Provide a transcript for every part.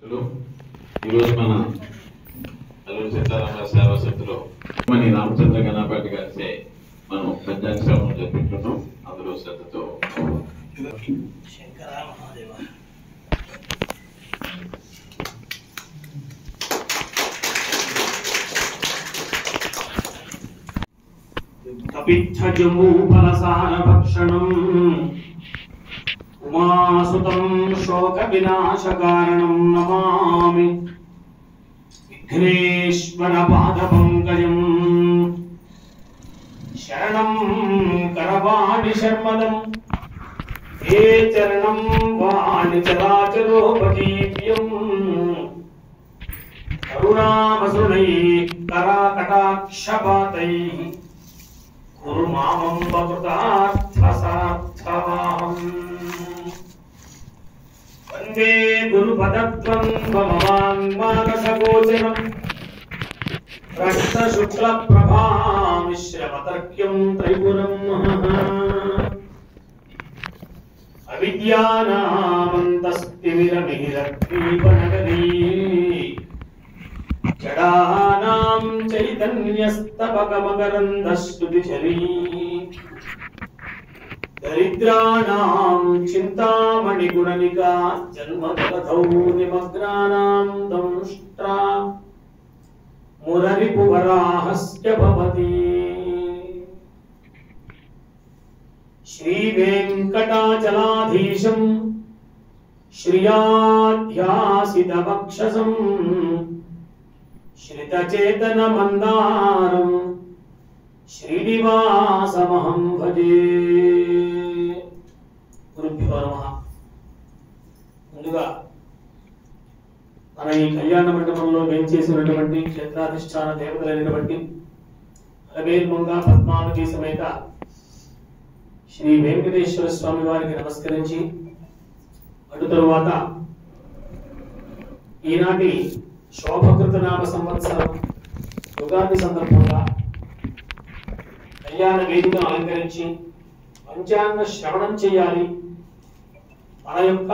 Hello ఈరోజు మన అల్లూరి సీతారామ సేవా సమితిలో మన రామచంద్ర గణపాటి గారిచే మనం పంచాంగ శ్రవణం జరిపించున్నాం అందులో శ్రద్ధతో శంకర మహాదేవ కపిచ్చజంబూఫలసారభక్షణం ఉమాసుతం శోక వినాశకారణం నమామి విఘ్నేశ్వర పాద పంకజం శరణం కరవాణి శర్మదం ఏ చరణం వాణి చరాచరోపజీవ్యం కరుణామసృణై కరాకటాక్షపాతై కురు మామం బృతార్థసార్థవాహం వందే గురుపదద్వంద్వమవాङ्మానసగోచరం రక్తశుక్లప్రభామిశ్రమతర్క్యం త్రైపురం అవిద్యానామంతస్తిమిరమిహిరద్వీపనగరీ జడానాం చైతన్యస్తపకమకరందశ్రుతిచరీ దరిద్రాణాం చింతామణిగుణనికా జన్మదలధౌ నిమగ్నానాం దంష్ట్రా మురరిపువరాహస్య భవతి శ్రీవేంకటాచలాధీశం శ్రియాధ్యాసితవక్షసం శ్రితచేతనమందారం శ్రీనివాసమహం భజే గురుభ్యో నమః ముందుగా మన ఈ కళ్యాణ మండపంలో వేంచేసినటువంటి క్షేత్రాధిష్టాన దేవతలైనటువంటి అలవేల్మంగా పద్మావతి సమేత శ్రీ వెంకటేశ్వర స్వామి వారికి నమస్కరించి అటు తరువాత ఈనాటి శోభకృత నామ సంవత్సరం యుగాది సందర్భంగా కళ్యాణ వేదికను అలంకరించి పంచాంగ శ్రవణం చేయాలి మన యొక్క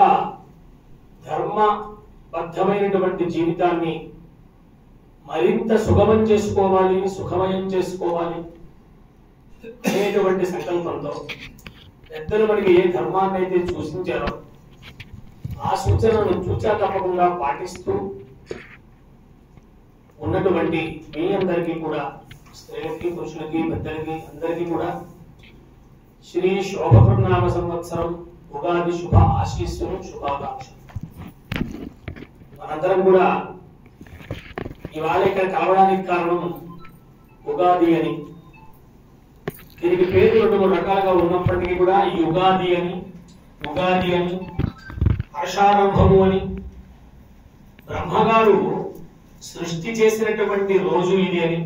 ధర్మబద్ధమైనటువంటి జీవితాన్ని మరింత సుగమం చేసుకోవాలి సుఖమయం చేసుకోవాలి అనేటువంటి సంకల్పంతో పెద్దలు మనకి ఏ ధర్మాన్ని అయితే సూచించారో ఆ సూచనను చూచా తప్పకుండా పాటిస్తూ ఉన్నటువంటి మీ అందరికీ కూడా స్త్రీలకి పురుషులకి పెద్దలకి అందరికీ కూడా శ్రీ శోభకృనామ సంవత్సరం ఉగాది శుభ ఆశీస్సులు శుభాకాంక్షలు మనందరం కూడా ఇవాళ ఇక్కడ కలవడానికి కారణం ఉగాది అని దీనికి పేరు రెండు మూడు రకాలుగా ఉన్నప్పటికీ కూడా ఈ ఉగాది అని ఉగాది అని హర్షారంభము అని బ్రహ్మగారు సృష్టి చేసినటువంటి రోజు ఇది అని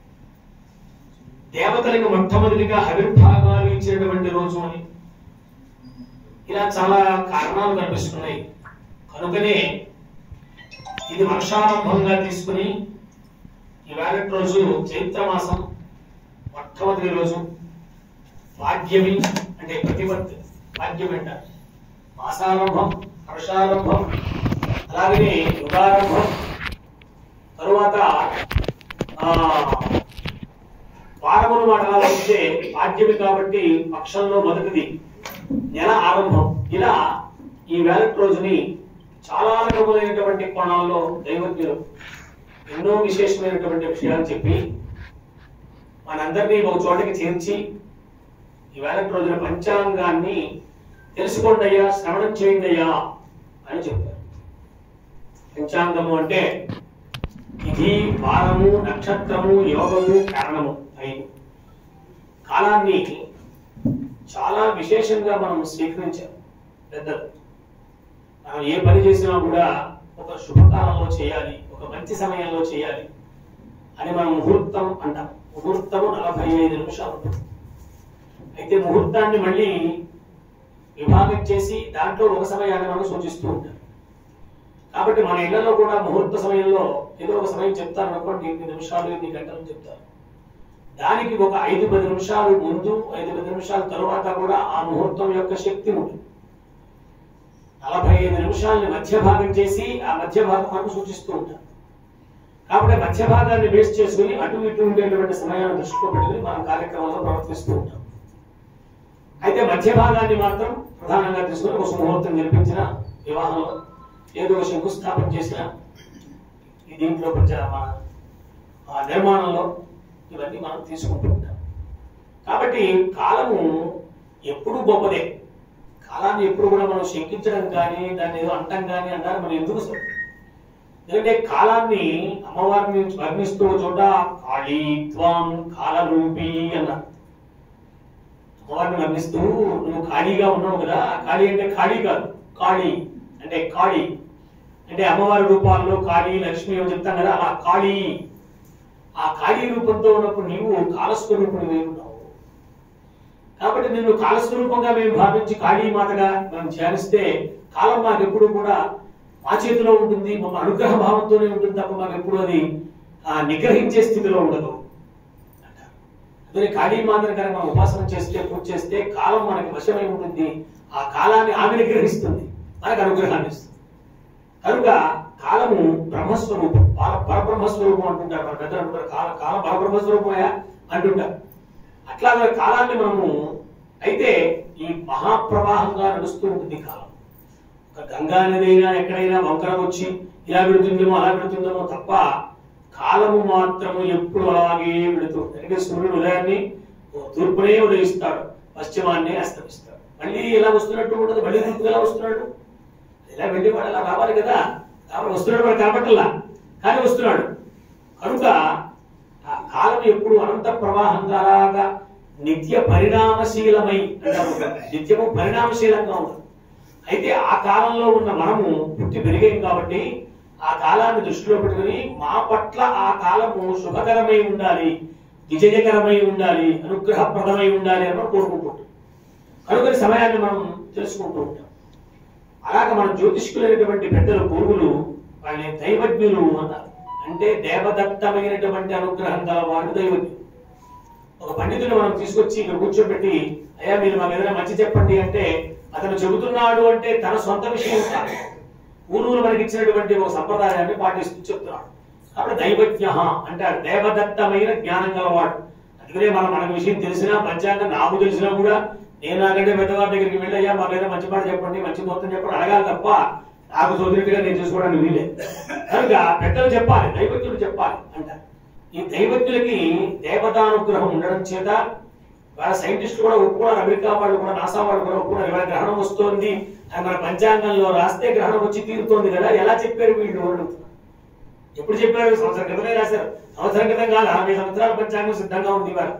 దేవతలకు మొట్టమొదటిగా ఆవిర్భాగాలు ఇచ్చినటువంటి రోజు అని ఇలా చాలా కారణాలు కనిపిస్తున్నాయి కనుకనే ఇది వర్షారంభంగా తీసుకుని ఇవాళ రోజు చైత్ర మాసం మొట్టమొదటి రోజు భాగ్యమి అంటే ప్రతిపత్తి భాగ్యం అంటారు మాసారంభం హర్షారంభం అలాగనే యుగారంభం తరువాత ఆ వారముల మాటలా వస్తే పాడ్యమి కాబట్టి పక్షంలో మొదటిది నెల ఆరంభం ఇలా ఈ వేలట్ రోజుని చాలా రకములైనటువంటి కోణాల్లో దైవజ్ఞులు ఎన్నో విశేషమైనటువంటి విషయాలు చెప్పి మనందరినీ ఒక చోటకి చేర్చి ఈ వేలట్ రోజున పంచాంగాన్ని తెలుసుకోండి అయ్యా శ్రవణం చేయండి అయ్యా అని చెప్పారు పంచాంగము అంటే ఇది వారము నక్షత్రము యోగము కారణము ఐదు కాలాన్ని చాలా విశేషంగా మనం స్వీకరించాం పెద్దలు మనం ఏ పని చేసినా కూడా ఒక శుభకాలంలో చేయాలి ఒక మంచి సమయంలో చేయాలి అని మనం ముహూర్తం అంటాం ముహూర్తము నలభై ఐదు నిమిషాలు ఉంటుంది అయితే ముహూర్తాన్ని మళ్ళీ విభాగం చేసి దాంట్లో ఒక సమయాన్ని మనం సూచిస్తూ ఉంటాం కాబట్టి మన ఇళ్లలో కూడా ముహూర్త సమయంలో ఏదో ఒక సమయం చెప్తారు అనుకోండి ఇన్ని నిమిషాలు ఇన్ని గంటలు చెప్తారు దానికి ఒక ఐదు పది నిమిషాలు ముందు ఐదు పది నిమిషాల తరువాత కూడా ఆ ముహూర్తం యొక్క శక్తి ఉంటుంది నలభై ఐదు నిమిషాలని మధ్య భాగం చేసి ఆ మధ్య భాగం మనకు సూచిస్తూ ఉంటారు కాబట్టి మధ్య భాగాన్ని బేస్ చేసుకుని అటు ఇటు ఉండేటువంటి సమయాన్ని దృష్టిలో పెట్టుకుని మనం కార్యక్రమంలో ప్రవర్తిస్తూ ఉంటాం అయితే మధ్య భాగాన్ని మాత్రం ప్రధానంగా తీసుకుని ఒక ముహూర్తం జరిపించిన వివాహంలో ఏదో ఒక శంకుస్థాపన చేసిన ఈ దీంట్లో కొంచెం మన ఆ నిర్మాణంలో ఇవన్నీ మనం తీసుకుంటూ ఉంటాం కాబట్టి కాలము ఎప్పుడూ గొప్పదే కాలాన్ని ఎప్పుడు కూడా మనం శంకించడం కానీ దాన్ని ఏదో అంటం కానీ అంటారు మనం ఎందుకు స- ఎందుకంటే కాలాన్ని అమ్మవారిని వర్ణిస్తూ ఒక చోట కాళీ త్వం కాలరూపి అన్నారు అమ్మవారిని వర్ణిస్తూ నువ్వు ఖాళీగా ఉన్నావు కదా ఖాళీ అంటే ఖాళీ కాదు కాళీ అంటే కాళీ అంటే అమ్మవారి రూపాల్లో కాళీ లక్ష్మి అని చెప్తాం కదా అలా కాళీ ఆ కాళీ రూపంతో ఉన్నప్పుడు నీవు కాలస్వరూపుడు ఉన్నావు కాబట్టి నిన్ను కాలస్వరూపంగా మేము భావించి కాళీమాతగా మేము ధ్యానిస్తే కాలం మాకు ఎప్పుడు కూడా మా చేతిలో ఉంటుంది మా అనుగ్రహ భావంతోనే ఉంటుంది తప్ప మాకు ఎప్పుడు అది ఆ నిగ్రహించే స్థితిలో ఉండదు అంటారు. అందుకే కాళీమాతను కనుక మనం ఉపాసన చేస్తే పూజ చేస్తే కాలం మనకి వశమై ఉంటుంది ఆ కాలాన్ని ఆమె నిగ్రహిస్తుంది మనకు అనుగ్రహాన్ని ఇస్తుంది కనుక కాలము బ్రహ్మస్వరూపం పర పరబ్రహ్మస్వరూపం అంటుంటారు మన పెద్దలు అంటుంటారు కాల కాలం పరబ్రహ్మస్వరూపమయా అంటుంటారు అట్లాగే కాలాన్ని మనము అయితే ఈ మహాప్రవాహంగా నడుస్తూ ఉంటుంది కాలం ఒక గంగా నది అయినా ఎక్కడైనా వంకర వచ్చి ఇలా పెడుతుందేమో అలా పెడుతుందేమో తప్ప కాలము మాత్రము ఎప్పుడు అలాగే పెడుతుంది అందుకే సూర్యుడు ఉదయాన్ని తూర్పునే ఉదయిస్తాడు పశ్చిమాన్నే అస్తమిస్తాడు మళ్ళీ ఎలా వస్తున్నట్టు ఉండదు మళ్ళీ తూర్పు ఎలా వస్తున్నాడు ఇలా వెళ్ళి వాడు అలా రావాలి కదా కాబట్టి వస్తున్నాడు వాడు కాబట్టల్లా కానీ వస్తున్నాడు కనుక ఆ కాలం ఎప్పుడు అనంత ప్రవాహంగా అలాగా నిత్య పరిణామశీలమై అంటారు కదా. నిత్యము పరిణామశీలంగా ఉంటుంది అయితే ఆ కాలంలో ఉన్న మనము పుట్టి పెరిగాం కాబట్టి ఆ కాలాన్ని దృష్టిలో పెట్టుకుని మా పట్ల ఆ కాలము శుభకరమై ఉండాలి విజయకరమై ఉండాలి అనుగ్రహప్రదమై ఉండాలి అని మనం కోరుకుంటుంటాం కనుక ఈ సమయాన్ని మనం తెలుసుకుంటూ ఉంటాం అలాగ మన జ్యోతిష్కులైనటువంటి పెద్దలు పూర్వులు వాళ్ళని దైవజ్ఞులు అన్నారు అంటే దేవదత్తమైనటువంటి అనుగ్రహం గల వాడు దైవజ్ఞులు ఒక పండితుని మనం తీసుకొచ్చి ఇక్కడ కూర్చోబెట్టి అయ్యా మీరు మాకు ఏదైనా మంచి చెప్పండి అంటే అతను చెబుతున్నాడు అంటే తన సొంత విషయం కాదు పూర్వులు మనకి ఇచ్చినటువంటి ఒక సంప్రదాయాన్ని పాటిస్తూ చెప్తున్నాడు కాబట్టి దైవజ్ఞ అంటారు దేవదత్తమైన జ్ఞానం గలవాడు అందుకనే మనం మనకు విషయం తెలిసినా పంచాంగం నాకు తెలిసినా కూడా నేను నాకంటే పెద్దవారి దగ్గరికి వెళ్ళి అయ్యా మాకు ఏదైనా మంచి మాట చెప్పండి మంచి మొత్తం చెప్పండి అడగాలి తప్ప నాకు సోదరుడిగా నేను చేసుకోవడానికి వీలే కనుక పెద్దలు చెప్పాలి దైవజ్ఞుడు చెప్పాలి అంటారు ఈ దైవజ్ఞులకి దేవతానుగ్రహం ఉండడం చేత వాళ్ళ సైంటిస్టులు కూడా ఒప్పుకున్నారు అమెరికా వాళ్ళు కూడా నాసా వాళ్ళు కూడా ఒప్పుకున్నారు ఇవాళ గ్రహణం వస్తోంది అని మన పంచాంగంలో రాస్తే గ్రహణం వచ్చి తీరుతోంది కదా ఎలా చెప్పారు వీళ్ళు అని అడుగుతున్నారు. ఎప్పుడు చెప్పారు సంవత్సరం క్రితమే రాశారు సంవత్సరం క్రితం కాదు అరవై సంవత్సరాల పంచాంగం సిద్ధంగా ఉంది ఇవాళ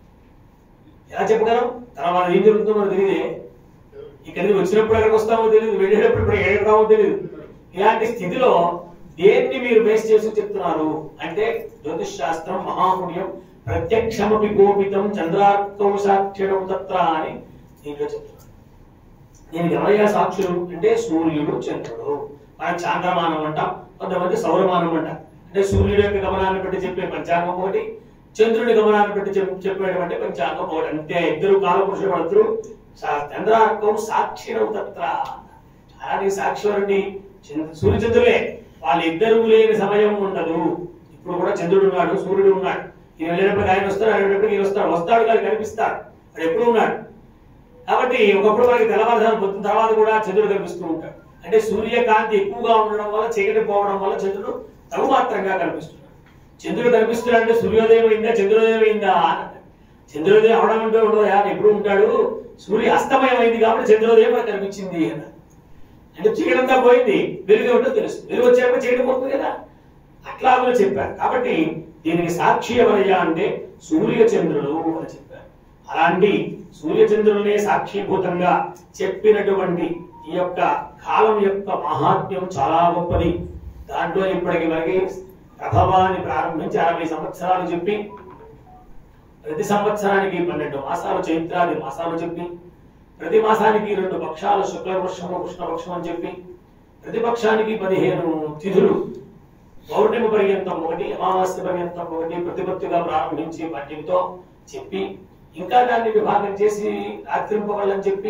ఎలా చెప్పగలం తర్వాత ఏం జరుగుతుందో మనకు తెలియదే ఇక్కడికి వచ్చినప్పుడు ఎక్కడికి వస్తామో తెలియదు వెళ్ళేటప్పుడు ఇప్పుడు ఎక్కడికి రామో తెలియదు ఇలాంటి స్థితిలో దేన్ని మీరు బేస్ చేసి చెప్తున్నారు అంటే జ్యోతిష్ శాస్త్రం మహాపుణ్యం ప్రత్యక్షమపి గోపితం చంద్రార్కౌ సాక్షిణం తత్ర అని దీంట్లో చెప్తున్నారు దీనికి ఎవరయ్యా సాక్షులు అంటే సూర్యుడు చంద్రుడు మనం చాంద్రమానం అంటాం కొంతమంది సౌరమానం అంటాం అంటే సూర్యుడు యొక్క గమనాన్ని బట్టి చెప్పే పంచాంగం ఒకటి చంద్రుడి గమనాన్ని బట్టి చెప్- చెప్పేటువంటి పంచాంగం ఒకటి అంతే ఇద్దరు కాలపురుషులు పడుతురు చంద్రార్కం సాక్షిణం తత్ర అలాంటి సాక్షి ఎవరండి చంద్ర- సూర్యచంద్రులే వాళ్ళిద్దరూ లేని సమయం ఉండదు ఇప్పుడు కూడా చంద్రుడు ఉన్నాడు సూర్యుడు ఉన్నాడు ఈయన వెళ్ళినప్పుడు ఆయన వస్తాడు ఆయన వెళ్ళినప్పుడు ఈయన వస్తాడు వస్తాడు కానీ కనిపిస్తాడు వాడు ఎప్పుడు ఉన్నాడు కాబట్టి ఒకప్పుడు మనకి తెల్లవారుజాము పొద్దున తర్వాత కూడా చంద్రుడు కనిపిస్తూ ఉంటాడు అంటే సూర్యకాంతి ఎక్కువగా ఉండడం వల్ల చీకటి పోవడం వల్ల చంద్రుడు తగు మాత్రంగా కనిపిస్తున్నాడు చంద్రుడు కనిపిస్తున్నాడు అంటే సూర్యోదయం అయిందా చంద్రోదయం అయిందా అని అన్నాడు. చంద్రోదయం అవడం అంటే ఉండదు ఆయన ఎప్పుడు ఉంటాడు సూర్య అస్తమయం అయింది కాబట్టి చంద్రోదయం మనకు కనిపించింది అన్నాడు అంటే చీకటంతా పోయింది వెలుగు ఏమిటో తెలుసు వెలుగు వచ్చాక చీకటి పోతుంది కదా అట్లా కూడా చెప్పారు కాబట్టి దీనికి సాక్షి ఎవరయ్యా అంటే సూర్య చంద్రులు అని చెప్పారు అలాంటి సూర్య చంద్రులనే సాక్షిభూతంగా చెప్పినటువంటి ఈ యొక్క కాలం యొక్క మహాత్మ్యం చాలా గొప్పది దాంట్లో ఇప్పటికి మనకి ప్రభావాన్ని ప్రారంభించి అరవై సంవత్సరాలు చెప్పి ప్రతి సంవత్సరానికి పన్నెండు మాసాలు చైత్రాది మాసాలు చెప్పి ప్రతి మాసానికి రెండు పక్షాలు శుక్లపక్షము కృష్ణపక్షం అని చెప్పి ప్రతి పక్షానికి పదిహేను తిథులు పౌర్ణమి పర్యంతం ఒకటి అమావాస్య పర్యంతం ఒకటి ప్రతిపత్తిగా ప్రారంభించి వాటితో చెప్పి ఇంకా దాన్ని విభాగం చేసి రాత్రింపగలని చెప్పి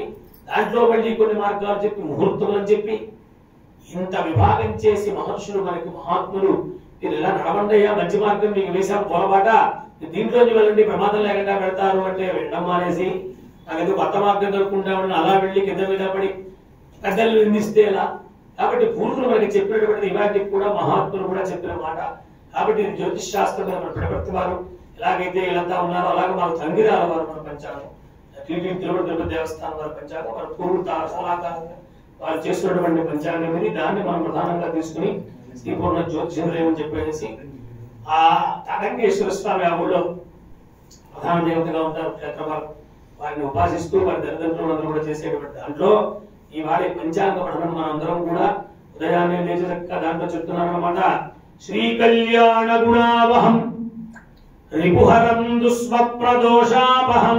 దాంట్లో మళ్ళీ కొన్ని మార్గాలు చెప్పి ముహూర్తములు అని చెప్పి ఇంత విభాగం చేసి మహర్షులు మనకి మహాత్ములు మీరు ఇలా నడవండయ్యా మంచి మార్గం మీకు వేశాం పొరపాట దీంట్లోంచి వెళ్ళండి ప్రమాదం లేకుండా వెళ్తారు అంటే వెళ్ళడం మానేసి నాకేదో కొత్త మార్గం దొరుకుంటామని అలా వెళ్ళి కింద మీద పడి పెద్దలు నిందిస్తే ఎలా కాబట్టి పూర్వులు మనకి చెప్పినటువంటి ఇవాటికి కూడా మహాత్ములు కూడా చెప్పిన మాట కాబట్టి ఇది జ్యోతిష్ శాస్త్రంలో మన ప్రవక్తి వారు ఎలాగైతే వీళ్ళంతా ఉన్నారో అలాగే మాకు తంగిరాల వారు మన పంచాంగం టీటీడీ తిరుపతి తిరుపతి దేవస్థానం వారి పంచాంగం మన పూర్వులు తా- సలహాకారంగా వారు చేస్తున్నటువంటి పంచాంగం ఇది దాన్ని మనం ప్రధానంగా తీసుకుని శ్రీపూర్ణ జ్యోతిషులు అని చెప్పేసి ఆ తటంకేశ్వర స్వామి ఆ ఊళ్ళో ప్రధాన దేవతగా ఉంటారు క్షేత్రవారు వారిని ఉపాసిస్తూ వారి తల్లిదండ్రులు అందరూ కూడా చేసేటువంటి దాంట్లో ఈ వారి పంచాంగ పఠనం మన అందరం కూడా ఉదయాన్నే లేచి చక్కగా దాంట్లో చెప్తున్నాను అనమాట శ్రీ కళ్యాణ గుణావహం రిపుహరం దుస్వప్రదోషాపహం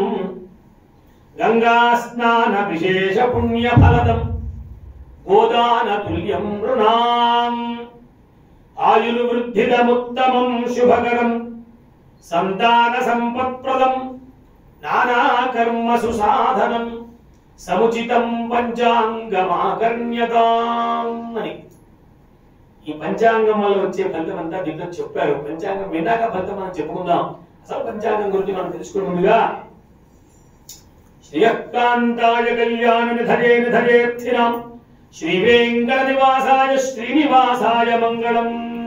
గంగా స్నాన విశేష పుణ్య ఫలదం గోదాన తుల్యం నృణాం ఆయులు వృద్ధిదముత్తమం శుభకరం సంతాన సంపత్ప్రదం నానా కర్మసు సాధనం సముచితం పంచాంగమాకర్ణ్యతాం అని ఈ పంచాంగం వల్ల వచ్చే ఫలితం అంతా దీంట్లో చెప్పారు పంచాంగం విన్నాక ఫలితం మనం చెప్పుకుందాం అసలు పంచాంగం గురించి మనం తెలుసుకునే ముందుగా శ్రీయకాంతాయ కళ్యాణ నిధయే నిధయేర్థినాం శ్రీ వెంకట నివాసాయ శ్రీనివాసాయ మంగళం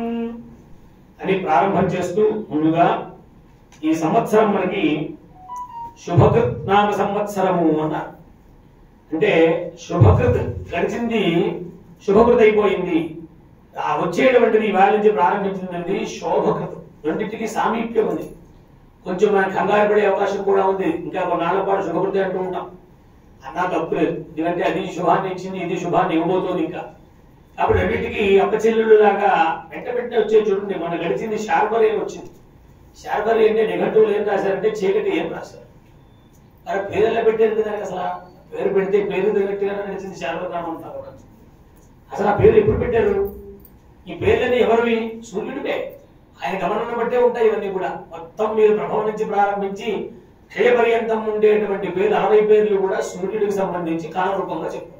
అని ప్రారంభం చేస్తూ ముందుగా ఈ సంవత్సరం మనకి శుభకృత్ నామ సంవత్సరము అన్నారు అంటే శుభకృత్ గడిచింది శుభకృత్ అయిపోయింది ఆ వచ్చేటువంటిది ఇవాళ నుంచి ప్రారంభించిందండి శోభకృత్ రెండింటికి సామీప్యం ఉంది కొంచెం మనం కంగారు పడే అవకాశం కూడా ఉంది ఇంకా కొన్నాళ్ళ పాటు శుభకృతి అంటూ ఉంటాం అన్నా తప్పు లేదు ఎందుకంటే అది శుభాన్ని ఇచ్చింది ఇది శుభాన్ని ఇవ్వబోతోంది ఇంకా కాబట్టి రెండింటికి అప్పచెల్లుళ్ళు లాగా వెంట వెంటనే వచ్చే చూడండి మన గడిచింది శార్బరి అని వచ్చింది శార్బరి అంటే నిఘంటువులు ఏం రాశారంటే చీకటి ఏం రాశారు మరి పేర్ల పెట్టారు కదా అసలు పేరు పెడితే పేరు తగ్గట్టుగా నడిచింది శార్బరి నామం అంటారు కూడా. అసలు ఆ పేరు ఎప్పుడు పెట్టారు ఈ పేర్లన్నీ ఎవరివి సూర్యుడివే ఆయన గమనం బట్టే ఉంటాయి ఇవన్నీ కూడా మొత్తం మీరు ప్రభావం నుంచి ప్రారంభించి క్షయ పర్యంతం ఉండేటువంటి పేర్లు అరవై పేర్లు కూడా సూర్యుడికి సంబంధించి కాలరూపంగా చెప్పారు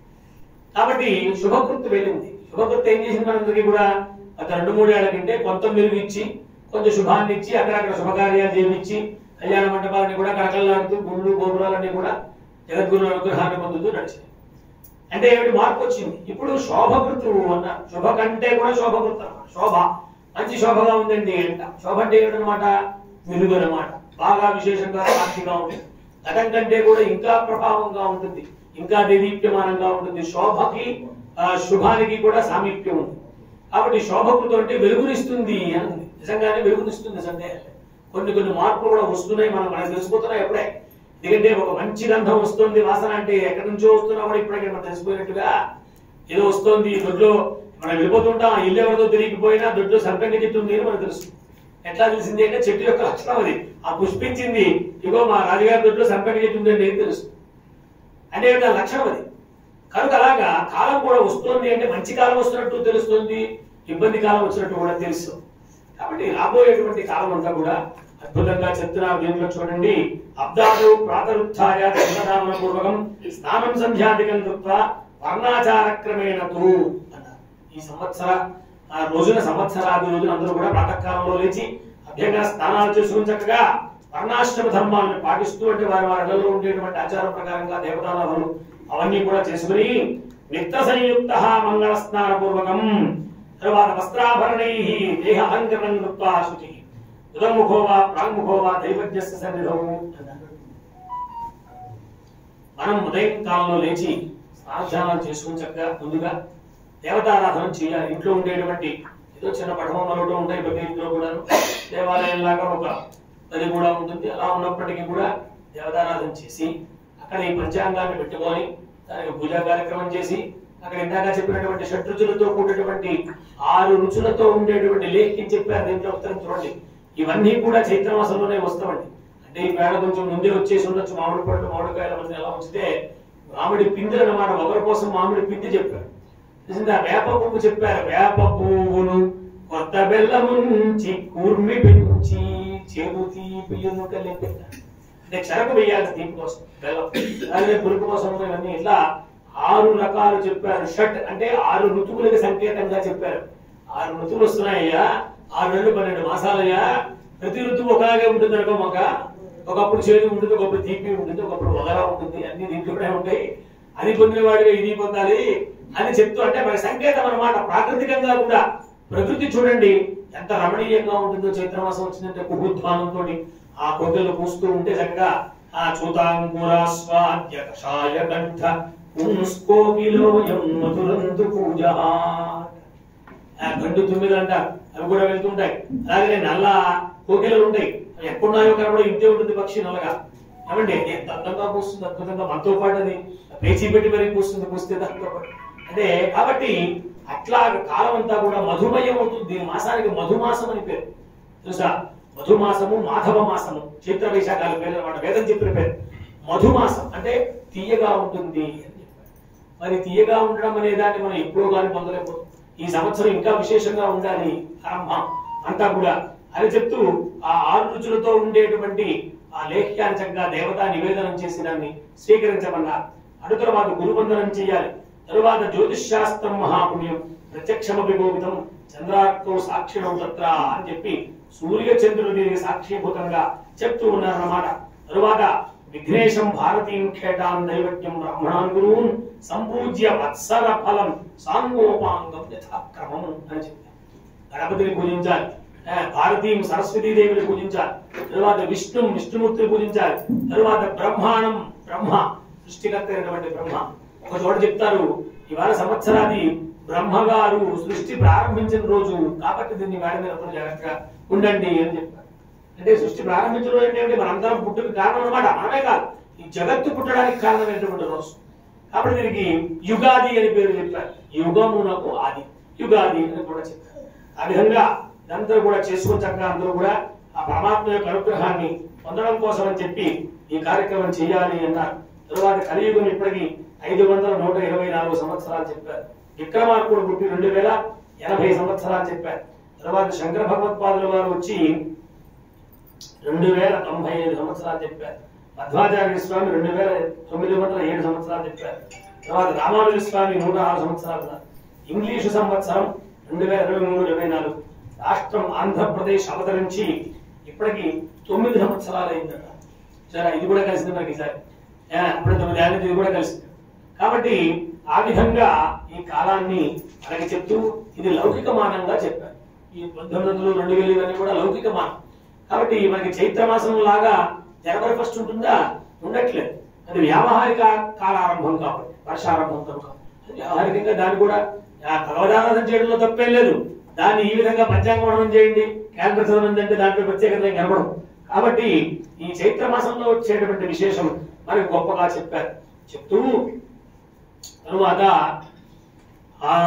కాబట్టి శుభకృతి వెళ్ళింది శుభకృతి ఏం చేసింది మనందరికీ కూడా గత రెండు మూడేళ్ల కంటే కొంత మెరుగు ఇచ్చి కొంచెం శుభాన్ని ఇచ్చి అక్కడక్కడ శుభకార్యాలు చేయించి కళ్యాణ మండపాలని కూడా కడకల్లాడుతూ గుళ్ళు గోపురాలన్నీ కూడా జగద్గురు అనుగ్రహాన్ని పొందుతూ నడిచింది అంటే ఏమిటి మార్పు వచ్చింది ఇప్పుడు శోభకృతు అన్న శుభ కంటే కూడా శోభకృతు అన్నమాట శోభ మంచి శోభగా ఉందండి అంట శోభ అంటే ఏమిటనమాట వెలుగు అన్నమాట బాగా విశేషంగా సాక్షిగా ఉంటుంది గతం కంటే కూడా ఇంకా ప్రభావంగా ఉంటుంది ఇంకా దేదీప్యమానంగా ఉంటుంది శోభకి ఆ, శుభానికి కూడా సామీప్యం ఉంది కాబట్టి శోభకృతం అంటే వెలుగునిస్తుంది అని ఉంది నిజంగానే వెలుగునిస్తుంది సందేహం లేదు. కొన్ని కొన్ని మార్పులు కూడా వస్తున్నాయి మనం మనకు తెలిసిపోతున్నాయి ఎప్పుడే ఎందుకంటే ఒక మంచి గంధం వస్తుంది వాసన అంటే ఎక్కడి నుంచో వస్తున్నా కూడా ఇప్పటికే మనం తెలిసిపోయినట్టుగా ఏదో వస్తుంది దొడ్లో మనం వెళ్ళిపోతుంటాం ఆ ఇల్లు ఎవరిదో తిరిగిపోయినా దొడ్లో సంపంగి చెట్టు ఉంది అని మనకు తెలుసు ఎట్లా తెలిసింది అంటే చెట్టు యొక్క లక్షణం అది ఆ పుష్పించింది ఇగో మా రాజుగారి దొడ్లో సంపంగి చెట్టు ఉందండి అని తెలుసు అంటే దాని లక్షణం అది కనుక అలాగా కాలం కూడా వస్తుంది అంటే మంచి కాలం వస్తున్నట్టు తెలుస్తుంది ఇబ్బంది కాలం వచ్చినట్టు కూడా తెలుసు కాబట్టి రాబోయేటువంటి కాలం అంతా కూడా అద్భుతంగా చెప్తున్నారు దీంట్లో చూడండి అబ్దాదు ప్రాతరుత్థాయ దండధారణ పూర్వకం స్నానం సంధ్యాధికం కృత్వా వర్ణాచార క్రమేణ తు అన్నారు ఈ సంవత్సర ఆ రోజున సంవత్సరాది రోజున అందరూ కూడా ప్రాతకాలంలో లేచి అభ్యంగా స్నానాలు చేసుకుని చక్కగా వర్ణాశ్రమ ధర్మాలను పాటిస్తూ అంటే వారి వారిలో ఉండేటువంటి ఆచారం ప్రకారంగా దేవతాలను అవన్నీ కూడా చేసుకుని నిత్య సంయుక్త మంగళ స్నాన పూర్వకం తరువాత వస్త్రాభరణై దేహ అలంకరణం కృత్వా శుచి ఉదర్ముఖో వా ప్రాంగుఖో వా దైవజ్ఞస్య సన్నిధౌ అన్నారు మనం ఉదయం కాలంలో లేచి స్నానాలు చేసుకుని చక్కగా ముందుగా దేవతారాధన చేయాలి ఇంట్లో ఉండేటువంటి ఏదో చిన్న పఠమం మరొకటి ఉంటాయి ప్రతి ఇంట్లో కూడా దేవాలయం లాగా ఒక అది కూడా ఉంటుంది అలా ఉన్నప్పటికీ కూడా దేవతారాధన చేసి అక్కడ ఈ పంచాంగాన్ని పెట్టుకొని దానికి పూజా కార్యక్రమం చేసి అక్కడ ఇందాక చెప్పినటువంటి షడ్రుచులతో కూడినటువంటి ఆరు రుచులతో ఉండేటువంటి లేఖిని చెప్పారు దీంట్లో ఉత్తరం చూడండి ఇవన్నీ కూడా చైత్ర మాసంలోనే వస్తామండి అంటే ఈ వేళ కొంచెం ముందే వచ్చేసి ఉండొచ్చు మామిడి పళ్ళు మామిడికాయల మధ్య ఎలా ఉంచితే మామిడి పిండి అన్నమాట ఒకరి కోసం మామిడి పిండి చెప్పారు నిజంగా వేప పువ్వు చెప్పారు వేప పువ్వును కొత్త బెల్లముంచి కూర్మి పెంచి చెరు తీపి ఎన్నుకలే పెట్టారు అంటే చెరకు వేయాలి తీపి కోసం బెల్లం అలాగే పులుపు కోసం ఇవన్నీ ఇట్లా ఆరు రకాలు చెప్పారు షట్ అంటే ఆరు ఋతువులకి సంకేతంగా చెప్పారు ఆరు ఋతువులు వస్తున్నాయ్యా ఆరు నెలలు పన్నెండు మాసాలయ్యా ప్రతి ఋతువు ఒకలాగే ఉంటుంది అనుకో మొక్క ఒకప్పుడు చేదు ఉంటుంది ఒకప్పుడు తీపి ఉంటుంది ఒకప్పుడు వగరా ఉంటుంది అన్ని దీంట్లోనే ఉంటాయి అది పొందినవాడిగా ఇది పొందాలి అని చెప్తూ అంటే మన సంకేతం అన్నమాట ప్రాకృతికంగా కూడా ప్రకృతి చూడండి ఎంత రమణీయంగా ఉంటుందో చైత్రమాసం వచ్చిందంటే కుహుధ్వానంతో ఆ కొద్దలు పూస్తూ ఉంటే చక్కగా ఆ చూతాంకురాస్వాద్య కషాయ కంఠ పుంస్కోకిలోయం మధురంతు పూజ ఆ గండు తొమ్మిది అంటారు అవి కూడా వెళ్తుంటాయి అలాగే నల్ల కోకిలలు ఉంటాయి అవి ఎక్కడున్నాయో కనబడ ఇంతే ఉంటుంది పక్షి నల్లగా ఏమండి ఎంత అందంగా పూస్తుంది అద్భుతంగా మనతో పాటు అది పేచీ పెట్టి మరీ పూస్తుంది పూస్తే దాంతో పాటు అంటే కాబట్టి అట్లా కాలం అంతా కూడా మధుమయం అవుతుంది దీని మాసానికి మధుమాసం అని పేరు తెలుసా మధుమాసము మాధవ మాసము చైత్ర వైశాఖాల పేరు అన్నమాట వేదం చెప్పిన పేరు మధుమాసం అంటే తీయగా ఉంటుంది అని చెప్పారు మరి తీయగా ఉండడం అనే దాన్ని మనం ఎప్పుడో కానీ పొందలేకపోతాం ఈ సంవత్సరం ఇంకా విశేషంగా ఉండాలి ఆరంభం అంతా కూడా అని చెప్తూ ఆ ఆరు రుచులతో ఉండేటువంటి ఆ లేఖ్యాన్ని చక్కగా దేవతా నివేదనం చేసి దాన్ని స్వీకరించమన్నారు అటు తర్వాత గురువందనం చేయాలి తరువాత జ్యోతిష్ శాస్త్రం మహాపుణ్యం ప్రత్యక్షమపి గోపితం చంద్రార్కో సాక్షిణం తత్ర అని చెప్పి సూర్య చంద్రులు దీనికి సాక్షిభూతంగా చెప్తూ ఉన్నారన్నమాట తరువాత విఘ్నేశం భారతీం ఖేటాం దైవత్యం బ్రాహ్మణాన్ గురువున్ సంపూజ్య వత్సర ఫలం సాంగోపాంగం యథాక్రమం అని చెప్పారు గణపతిని పూజించాలి ఆ, భారతీయం సరస్వతీదేవిని పూజించాలి తరువాత విష్ణు విష్ణుమూర్తిని పూజించాలి తరువాత బ్రహ్మాండం బ్రహ్మ సృష్టికర్త అయినటువంటి బ్రహ్మ ఒక చోట చెప్తారు ఇవాళ సంవత్సరాది బ్రహ్మగారు సృష్టి ప్రారంభించిన రోజు కాబట్టి దీన్ని వాడి మీద ఎప్పుడు జాగ్రత్తగా ఉండండి అని చెప్పారు అంటే సృష్టి ప్రారంభించిన రోజు అంటే ఏమిటి? మనందరం పుట్టుకు కారణం అన్నమాట మనమే కాదు ఈ జగత్తు పుట్టడానికి కారణమైనటువంటి రోజు కాబట్టి దీనికి యుగాది అని పేరు చెప్పారు యుగమునకు ఆది యుగాది అని కూడా చెప్పారు ఆ విధంగా ఇదంతా కూడా చేసుకుని చక్కగా అందరూ కూడా ఆ పరమాత్మ యొక్క అనుగ్రహాన్ని పొందడం కోసం అని చెప్పి ఈ కార్యక్రమం చేయాలి అన్నారు తరువాత కలియుగం ఇప్పటికి ఐదు వందల నూట ఇరవై నాలుగు సంవత్సరాలు చెప్పారు విక్రమార్కుడు పుట్టి రెండు వేల ఎనభై సంవత్సరాలు చెప్పారు తర్వాత శంకర భగవత్పాదుల వారు వచ్చి రెండు వేల తొంభై ఐదు సంవత్సరాలు చెప్పారు మధ్వాచార్య స్వామి రెండు వేల తొమ్మిది వందల ఏడు సంవత్సరాలు చెప్పారు తర్వాత రామానుజ స్వామి నూట ఆరు సంవత్సరాలు ఉన్నారు. ఇంగ్లీషు సంవత్సరం రెండు వేల ఇరవై మూడు ఇరవై నాలుగు రాష్ట్రం ఆంధ్రప్రదేశ్ అవతరించి ఇప్పటికి తొమ్మిది సంవత్సరాలు అయిందట సరే ఇది కూడా కలిసింది మనకి ఈసారి ఏ, అప్పుడు తొమ్మిది ఏళ్ళ ఇది కూడా కలిసింది కాబట్టి ఆ విధంగా ఈ కాలాన్ని మనకి చెప్తూ ఇది లౌకిక మానంగా చెప్పారు ఈ పంతొమ్మిది వందలు రెండు వేలు ఇవన్నీ కూడా లౌకిక మానం కాబట్టి మనకి చైత్ర మాసం లాగా జనవరి ఫస్ట్ ఉంటుందా ఉండట్లేదు అది వ్యావహారిక కాలారంభం కాబట్టి వర్షారంభం కనుక అది వ్యావహారికంగా దాన్ని కూడా ఆ భగవదారాధన చేయడంలో తప్పేం లేదు దాన్ని ఈ విధంగా పంచాంగ మననం చేయండి క్యాలెండర్ చదవండి అంటే దాంట్లో ప్రత్యేకత ఏం కనబడం కాబట్టి ఈ చైత్ర మాసంలో వచ్చేటువంటి విశేషం మనకి గొప్పగా చెప్పారు చెప్తూ తరువాత ఆ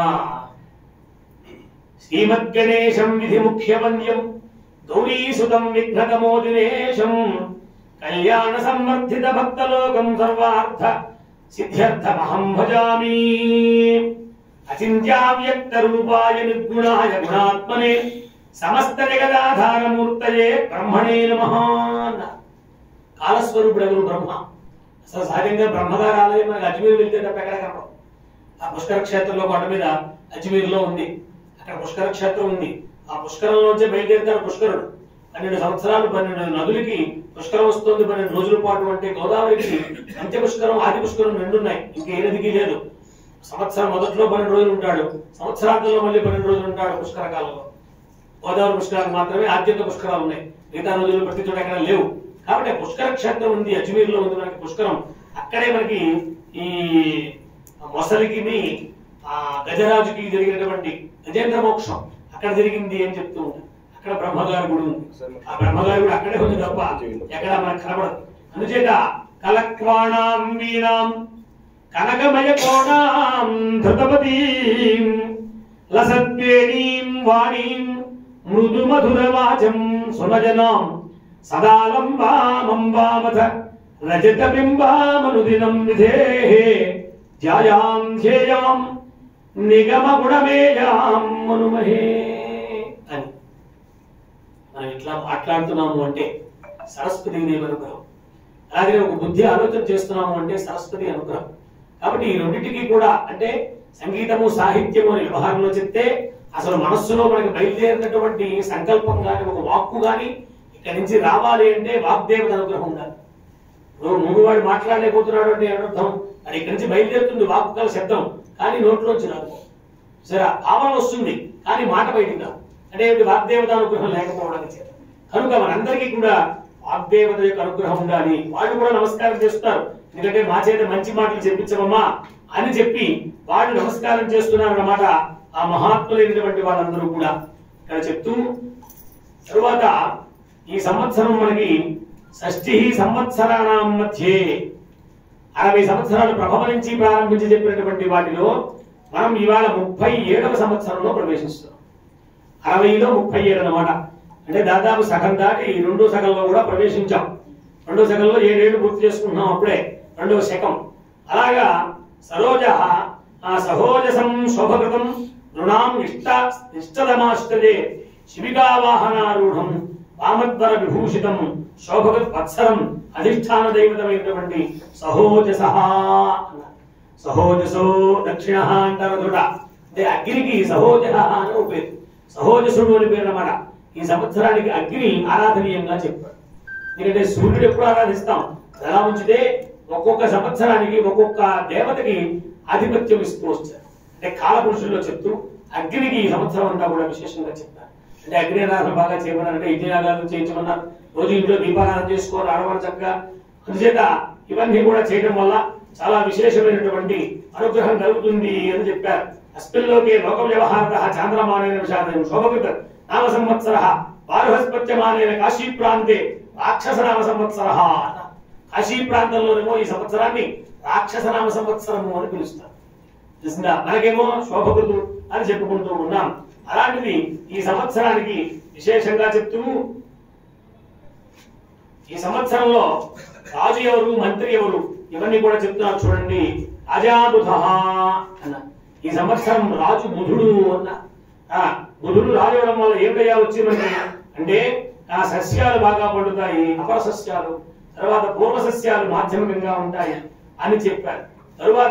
శ్రీమద్గణేశం విధి ముఖ్యవన్యం గౌరీసుతం విఘ్నతమోదినేశం కళ్యాణ సంవర్ధిత భక్తలోకం సర్వార్థ సిద్ధ్యర్థమహం భజామి అచింత్యావ్యక్త రూపాయ నిర్గుణాయ గుణాత్మనే సమస్త జగదాధారమూర్తయే బ్రహ్మణే నమః అన్నారు. కాలస్వరూపుడు ఎవరు బ్రహ్మ అసలు సహజంగా బ్రహ్మగారు ఆలయం మనకి అజ్మీర్ వెళ్తే తప్ప ఎక్కడ కనపడదు ఆ పుష్కర క్షేత్రంలో కొండ మీద అజ్మీర్ లో ఉంది అక్కడ పుష్కర క్షేత్రం ఉంది ఆ పుష్కరంలోంచే బయలుదేరుతాడు పుష్కరుడు పన్నెండు సంవత్సరాలు పన్నెండు నదులకి పుష్కరం వస్తుంది పన్నెండు రోజుల పాటు అంటే గోదావరికి అంత్య పుష్కరం ఆది పుష్కరం రెండు ఉన్నాయి ఇంకా ఏ నదికి లేదు సంవత్సరం మొదట్లో పన్నెండు రోజులు ఉంటాడు సంవత్సరాంతంలో మళ్ళీ పన్నెండు రోజులు ఉంటాడు పుష్కర కాలంలో గోదావరి పుష్కరాలు మాత్రమే ఆద్యంత పుష్కరాలు ఉన్నాయి మిగతా నదులు ప్రతి చోట ఎక్కడ లేవు కాబట్టి ఆ పుష్కర క్షేత్రం ఉంది అజ్మీర్ లో ఉంది మనకి పుష్కరం అక్కడే మనకి ఈ మొసలికి ఆ గజరాజుకి జరిగినటువంటి గజేంద్ర మోక్షం అక్కడ జరిగింది అని చెప్తూ ఉంటారు అక్కడ బ్రహ్మగారి గుడి ఉంది ఆ బ్రహ్మగారి గుడి అక్కడే ఉంది తప్ప ఎక్కడ మనకు కనబడదు అందుచేత కలక్వాణాం వీణాం కనకమయ కోణాం ధృతపతీం లసద్వేణీం వాణీం మృదు మధుర వాచం సునజనాం సదాలంబామంబామథ రజత బింబామనుదినం విధేహే ధ్యాయాం ధ్యేయాం నిగమ గుణమేయాం మనుమహే అని మనం ఇట్లా మాట్లాడుతున్నాము అంటే సరస్వతి దేవి అనుగ్రహం అలాగే ఒక బుద్ధి ఆలోచన చేస్తున్నాము అంటే సరస్వతి అనుగ్రహం కాబట్టి ఈ రెండింటికి కూడా అంటే సంగీతము సాహిత్యము అనే వ్యవహారంలో చెప్తే అసలు మనస్సులో మనకి బయలుదేరినటువంటి సంకల్పం కానీ ఒక వాక్కు కానీ ఇక్కడి నుంచి రావాలి అంటే వాగ్దేవత అనుగ్రహం ఉండాలి ఇప్పుడు మూడువాడు మాట్లాడలేకపోతున్నాడు అంటే అర్థం అది ఇక్కడి నుంచి బయలుదేరుతుంది వాక్కు గల శబ్దం కానీ నోట్లోంచి రాదు సరే భావన వస్తుంది కానీ మాట బయటికి రాదు అంటే ఏమిటి వాగ్దేవత అనుగ్రహం లేకపోవడానికి చేత కనుక మనందరికీ కూడా వాగ్దేవత యొక్క అనుగ్రహం ఉండాలి వాళ్ళు కూడా నమస్కారం చేస్తారు ఎందుకంటే మా చేత మంచి మాటలు చెప్పించమమ్మా అని చెప్పి వాళ్ళు నమస్కారం చేస్తున్నారు అన్నమాట ఆ మహాత్ములైనటువంటి వాళ్ళందరూ కూడా ఇక్కడ చెప్తూ తరువాత ఈ సంవత్సరం మనకి షష్ఠి సంవత్సరాణం మధ్యే అరవై సంవత్సరాలు ప్రభవ నుంచి ప్రారంభించి చెప్పినటువంటి వాటిలో మనం ఇవాళ ముప్పై ఏడవ సంవత్సరంలో ప్రవేశిస్తున్నాం అరవైలో ముప్పై ఏడు అనమాట అంటే దాదాపు సగం దాటి ఈ రెండో సగంలో కూడా ప్రవేశించాం రెండో సగంలో ఏడేళ్లు పూర్తి చేసుకుంటున్నాం అప్పుడే రెండవ శకం అలాగా సరోజ ఆ సహోజసం శోభకృతం నృణాం ఇష్ట ఇష్టదమాష్టదే శిబికావాహనారూఢం వామద్వర విభూషితం శోభగత్ వత్సరం అధిష్టాన దైవతమైనటువంటి సహోజస అన్నారు సహోజసో దక్షిణ అంటారు చూడ అంటే అగ్నికి సహోజ అని ఒక పేరు సహోజసుడు అని పేరు అన్నమాట ఈ సంవత్సరానికి అగ్ని ఆరాధనీయంగా చెప్పాడు ఎందుకంటే సూర్యుడు ఎప్పుడు ఆరాధిస్తాం ఎలా ఉంచితే ఒక్కొక్క సంవత్సరానికి ఒక్కొక్క దేవతకి ఆధిపత్యం ఇస్తూ వచ్చారు అంటే కాలపురుషుల్లో చెప్తూ అగ్నికి ఈ సంవత్సరం అంతా కూడా విశేషంగా చెప్పారు అంటే అగ్ని ఆరాధన బాగా చేయమన్నారంటే యజ్ఞ ఆరాధన చేయించమన్నారు రోజు ఇంట్లో దీపారాధన చేసుకోవాలి ఆడవాళ్ళు చక్కగా అందుచేత ఇవన్నీ కూడా చేయడం వల్ల చాలా విశేషమైనటువంటి అనుగ్రహం కలుగుతుంది అని చెప్పారు అస్మిల్లోకే లోక వ్యవహార చాంద్రమానైన విషాదం శోభకృత నామ సంవత్సర బారుహస్పత్యమానైన కాశీ ప్రాంతే రాక్షస నామ సంవత్సర కాశీ ప్రాంతంలోనేమో ఈ సంవత్సరాన్ని రాక్షస నామ సంవత్సరము అని పిలుస్తారు తెలిసిందా మనకేమో శోభకృతు అని చెప్పుకుంటూ ఉన్నాం అలాంటిది ఈ సంవత్సరానికి విశేషంగా చెప్తూ ఈ సంవత్సరంలో రాజు ఎవరు మంత్రి ఎవరు ఇవన్నీ కూడా చెప్తున్నారు చూడండి అజాబుధ అన్న ఈ సంవత్సరం రాజు బుధుడు అన్న ఆ బుధుడు రాజు అవడం వల్ల ఏమిటయ్యా వచ్చిందంటే అంటే ఆ సస్యాలు బాగా పండుతాయి అపర సస్యాలు తర్వాత పూర్వ సస్యాలు మాధ్యమికంగా ఉంటాయి అని చెప్పారు తరువాత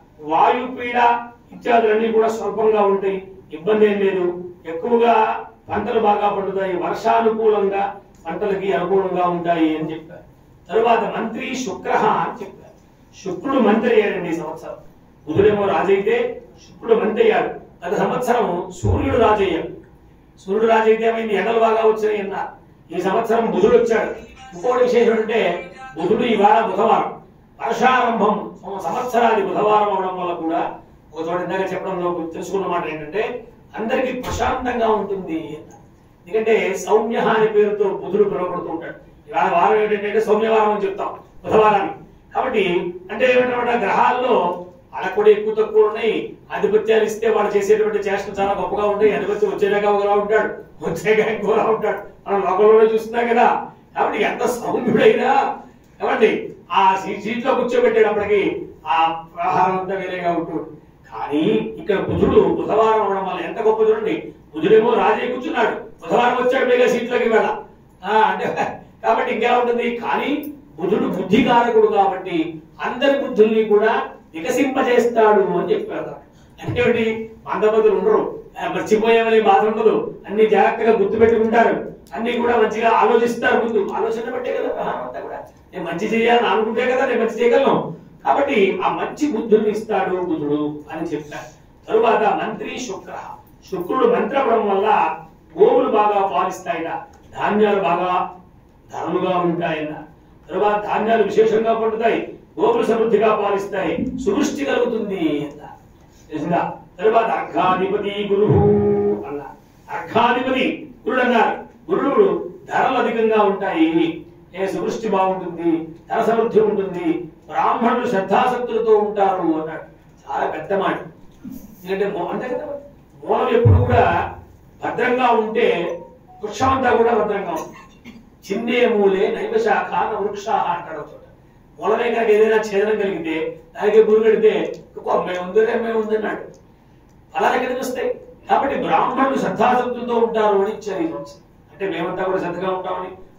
వాయుపీడ ఇత్యాదులన్నీ కూడా స్వల్పంగా ఉంటాయి ఇబ్బంది ఏం లేదు ఎక్కువగా పంటలు బాగా పండుతాయి వర్షానుకూలంగా పంటలకి అనుకూలంగా ఉంటాయి అని చెప్పారు తరువాత మంత్రి శుక్ర అని చెప్పారు శుక్రుడు మంత్రి అయ్యాడండి ఈ సంవత్సరం బుధుడేమో రాజు అయితే శుక్రుడు మంత్రి అయ్యాడు గత సంవత్సరం సూర్యుడు రాజు అయ్యాడు సూర్యుడు రాజు అయితే ఏమైంది ఎండలు బాగా వచ్చాయి అన్నారు ఈ సంవత్సరం బుధుడు వచ్చాడు ఇంకోటి విశేషం అంటే బుధుడు ఇవాళ బుధవారం వర్షారంభం సం- సంవత్సరాది బుధవారం అవడం వల్ల కూడా ఒక చోట ఇందాక చెప్పడంలో తెలుసుకున్న మాట ఏంటంటే అందరికీ ప్రశాంతంగా ఉంటుంది అన్నారు. ఎందుకంటే సౌమ్య అనే పేరుతో బుధుడు పిలువబడుతూ ఉంటాడు ఇవాళ వారం ఏంటంటే సౌమ్యవారం అని చెప్తాం బుధవారాన్ని కాబట్టి అంటే ఏమిటంటే గ్రహాల్లో వాళ్ళకు కూడా ఎక్కువ తక్కువ ఉన్నాయి ఆధిపత్యాలు ఇస్తే వాళ్ళు చేసేటువంటి చేష్టలు చాలా గొప్పగా ఉంటాయి అధిపత్యం వచ్చేదాకా ఒకలా ఉంటాడు వచ్చేగా ఇంకోలా ఉంటాడు మనం లోకంలోనే చూస్తున్నాం కదా కాబట్టి ఎంత సౌమ్యుడైనా ఏమండి ఆ సీ- సీట్ లో కూర్చోబెట్టేటప్పటికి ఆ వ్యవహారం అంతా వేరేగా ఉంటుంది కానీ ఇక్కడ బుధుడు బుధవారం అవడం వల్ల ఎంత గొప్ప చూడండి బుధుడేమో రాజే కూర్చున్నాడు బుధవారం వచ్చాడు పైగా సీట్లోకి వేళ ఆ, అంటే కాబట్టి ఇంకేలా ఉంటుంది కానీ బుధుడు బుద్ధికారకుడు కాబట్టి అందరి బుద్ధుల్ని కూడా వికసింపజేస్తాడు అని చెప్పారు అంటే ఏమిటి మందబదులు ఉండరు ఆ, మర్చిపోయామని బాధ ఉండదు అన్ని జాగ్రత్తగా గుర్తు పెట్టుకుంటారు అన్ని కూడా మంచిగా ఆలోచిస్తారు ముందు ఆలోచన బట్టే కదా వ్యవహారం అంతా కూడా నేను మంచి చేయాలని అనుకుంటే కదా నేను మంచి చేయగలను కాబట్టి ఆ మంచి బుద్ధుల్ని ఇస్తాడు బుధుడు అని చెప్పారు తరువాత మంత్రి శుక్ర శుక్రుడు మంత్రి అవ్వడం వల్ల గోవులు బాగా పాలిస్తాయట ధాన్యాలు బాగా ధరలుగా ఉంటాయన్న తరువాత ధాన్యాలు విశేషంగా పండుతాయి గోపులు సమృద్ధిగా పాలిస్తాయి సువృష్టి కలుగుతుంది అన్న తెలిసిందా తరువాత అర్ఘాధిపతి గురు అన్న అర్ఘాధిపతి గురుడు అన్నారు గురుడు ధరలు అధికంగా ఉంటాయి ఏ సువృష్టి బాగుంటుంది ధన సమృద్ధి ఉంటుంది బ్రాహ్మణులు శ్రద్ధాసక్తులతో ఉంటారు అన్నాడు చాలా పెద్ద మాట ఎందుకంటే మూ- అంతే కదా మూలం ఎప్పుడు కూడా భద్రంగా ఉంటే వృక్షం అంతా కూడా భద్రంగా ఉంటుంది చిన్నే మూలే నైవ శాఖ న వృక్ష అంటాడు ఒక చోట మూలమే కనుక ఏదైనా ఛేదనం కలిగితే దానికి గురు కడితే కొమ్మే ఉంది రెమ్మే ఉంది అన్నాడు ఫలాలు ఎక్కడికి వస్తాయి కాబట్టి బ్రాహ్మణులు శ్రద్ధాసక్తులతో ఉంటారు అని ఇచ్చారు ఈ సంవత్సరం అంటే మేమంతా కూడా శ్రద్ధగా ఉంటామని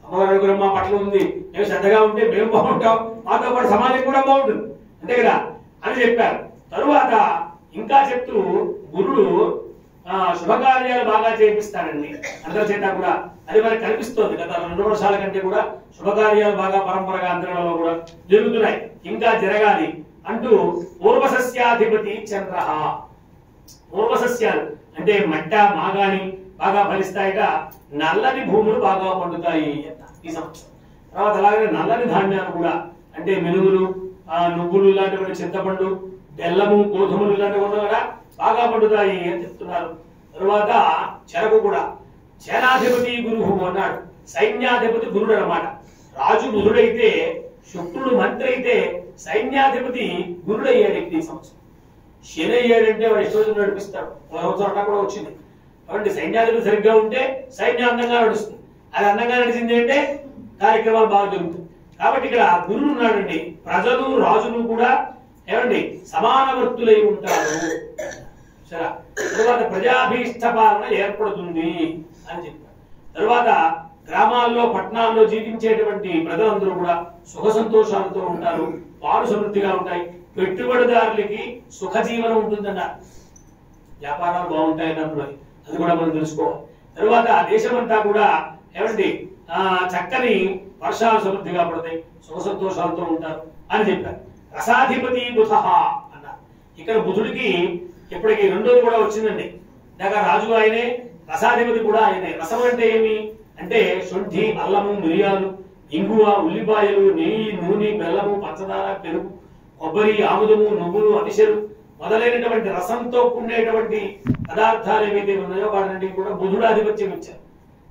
అమ్మవారి అనుగ్రహం మా పట్ల ఉంది మేము శ్రద్ధగా ఉంటే మేము బాగుంటాం మాతో పాటు సమాజం కూడా బాగుంటుంది అంతే కదా అని చెప్పారు తరువాత ఇంకా చెప్తూ గురుడు ఆ శుభకార్యాలు బాగా చేపిస్తాడండి అందరి చేత కూడా అది మనకు కనిపిస్తోంది గత రెండు వర్షాల కంటే కూడా శుభకార్యాలు బాగా పరంపరగా అందరిలో కూడా జరుగుతున్నాయి ఇంకా జరగాలి అంటూ పూర్వసస్యాధిపతి చంద్ర పూర్వసస్యాలు అంటే మట్ట మాగాని బాగా ఫలిస్తాయట నల్లని భూములు బాగా పండుతాయి అన్న ఈ సంవత్సరం తర్వాత అలాగే నల్లని ధాన్యాలు కూడా అంటే మినుగులు ఆ, నువ్వులు ఇలాంటివి చింతపండు బెల్లము గోధుమలు ఇలాంటివి కూడా కూడా బాగా పండుతాయి అని చెప్తున్నారు తరువాత చెరకు కూడా సేనాధిపతి గురువు అన్నాడు సైన్యాధిపతి గురుడు అన్నమాట రాజు బుధుడైతే శుక్రుడు మంత్రి అయితే సైన్యాధిపతి గురుడయ్యాడు ఇక్కడ ఈ సంవత్సరం శని అయ్యాడంటే వాడు ఇష్టం నడిపిస్తాడు ఒక సంవత్సరం అట్లా కూడా వచ్చింది కాబట్టి సైన్యాధిపతి సరిగ్గా ఉంటే సైన్యం అందంగా నడుస్తుంది అది అందంగా నడిచింది అంటే కార్యక్రమాలు బాగా జరుగుతాయి కాబట్టి ఇక్కడ గురువు ఉన్నాడండి ప్రజలు రాజులు కూడా ఏమండి సమాన వృత్తులై ఉంటారు సరే తరువాత ప్రజాభీష్ట పాలన ఏర్పడుతుంది అని చెప్పారు తరువాత గ్రామాల్లో పట్టణాల్లో జీవించేటువంటి ప్రజలందరూ కూడా సుఖ సంతోషాలతో ఉంటారు వారు సమృద్ధిగా ఉంటాయి పెట్టుబడిదారులకి సుఖ జీవనం ఉంటుందన్నారు వ్యాపారాలు బాగుంటాయి అన్నప్పుడు అది కూడా మనం తెలుసుకోవాలి తరువాత దేశమంతా కూడా ఏమండి ఆ చక్కని వర్షాలు సమృద్ధిగా పడతాయి సుఖ సంతోషాలతో ఉంటారు అని చెప్పారు రసాధిపతి బుధ అన్నారు ఇక్కడ బుధుడికి ఇప్పటికి రెండోది కూడా వచ్చిందండి ఇందాక రాజు ఆయనే రసాధిపతి కూడా ఆయనే రసం అంటే ఏమి అంటే శుంఠి అల్లము మిరియాలు ఇంగువ ఉల్లిపాయలు నెయ్యి నూనె బెల్లము పంచదార పెరుగు కొబ్బరి ఆముదము నువ్వులు అవిసెలు మొదలైనటువంటి రసంతో కూడినటువంటి పదార్థాలు ఏవైతే ఉన్నాయో వాటిని కూడా బుధుడు ఆధిపత్యం ఇచ్చారు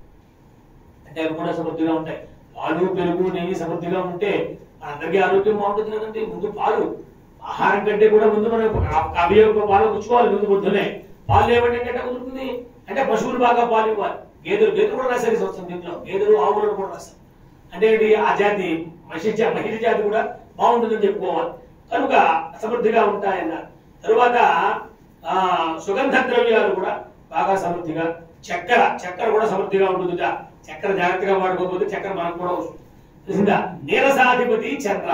అంటే అవి కూడా సమృద్ధిగా ఉంటాయి పాలు పెరుగు నెయ్యి సమృద్ధిగా ఉంటే అందరికీ ఆరోగ్యం బాగుంటుంది కదండి ముందు పాలు ఆహారం కంటే కూడా ముందు మనం అవి ఒక పాలు పుచ్చుకోవాలి ముందు పొద్దునే పాలు లేవంటే ఎక్కడ కుదురుతుంది అంటే పశువులు బాగా పాలు ఇవ్వాలి గేదెలు గేదెలు కూడా రాశారు ఈ సంవత్సరం దీంట్లో గేదెలు ఆవులను కూడా రాశారు అంటే ఏంటి ఆ జాతి మహిళ జా- మహిళ జాతి కూడా బాగుంటుందని చెప్పుకోవాలి కనుక సమృద్ధిగా ఉంటాయన్నారు తరువాత ఆ సుగంధ ద్రవ్యాలు కూడా బాగా సమృద్ధిగా చక్కెర చక్కెర కూడా సమృద్ధిగా ఉంటుందిట చక్కెర జాగ్రత్తగా వాడుకోకపోతే చక్కెర మనకు కూడా వస్తుంది తెలిసిందా నీరసాధిపతి చంద్ర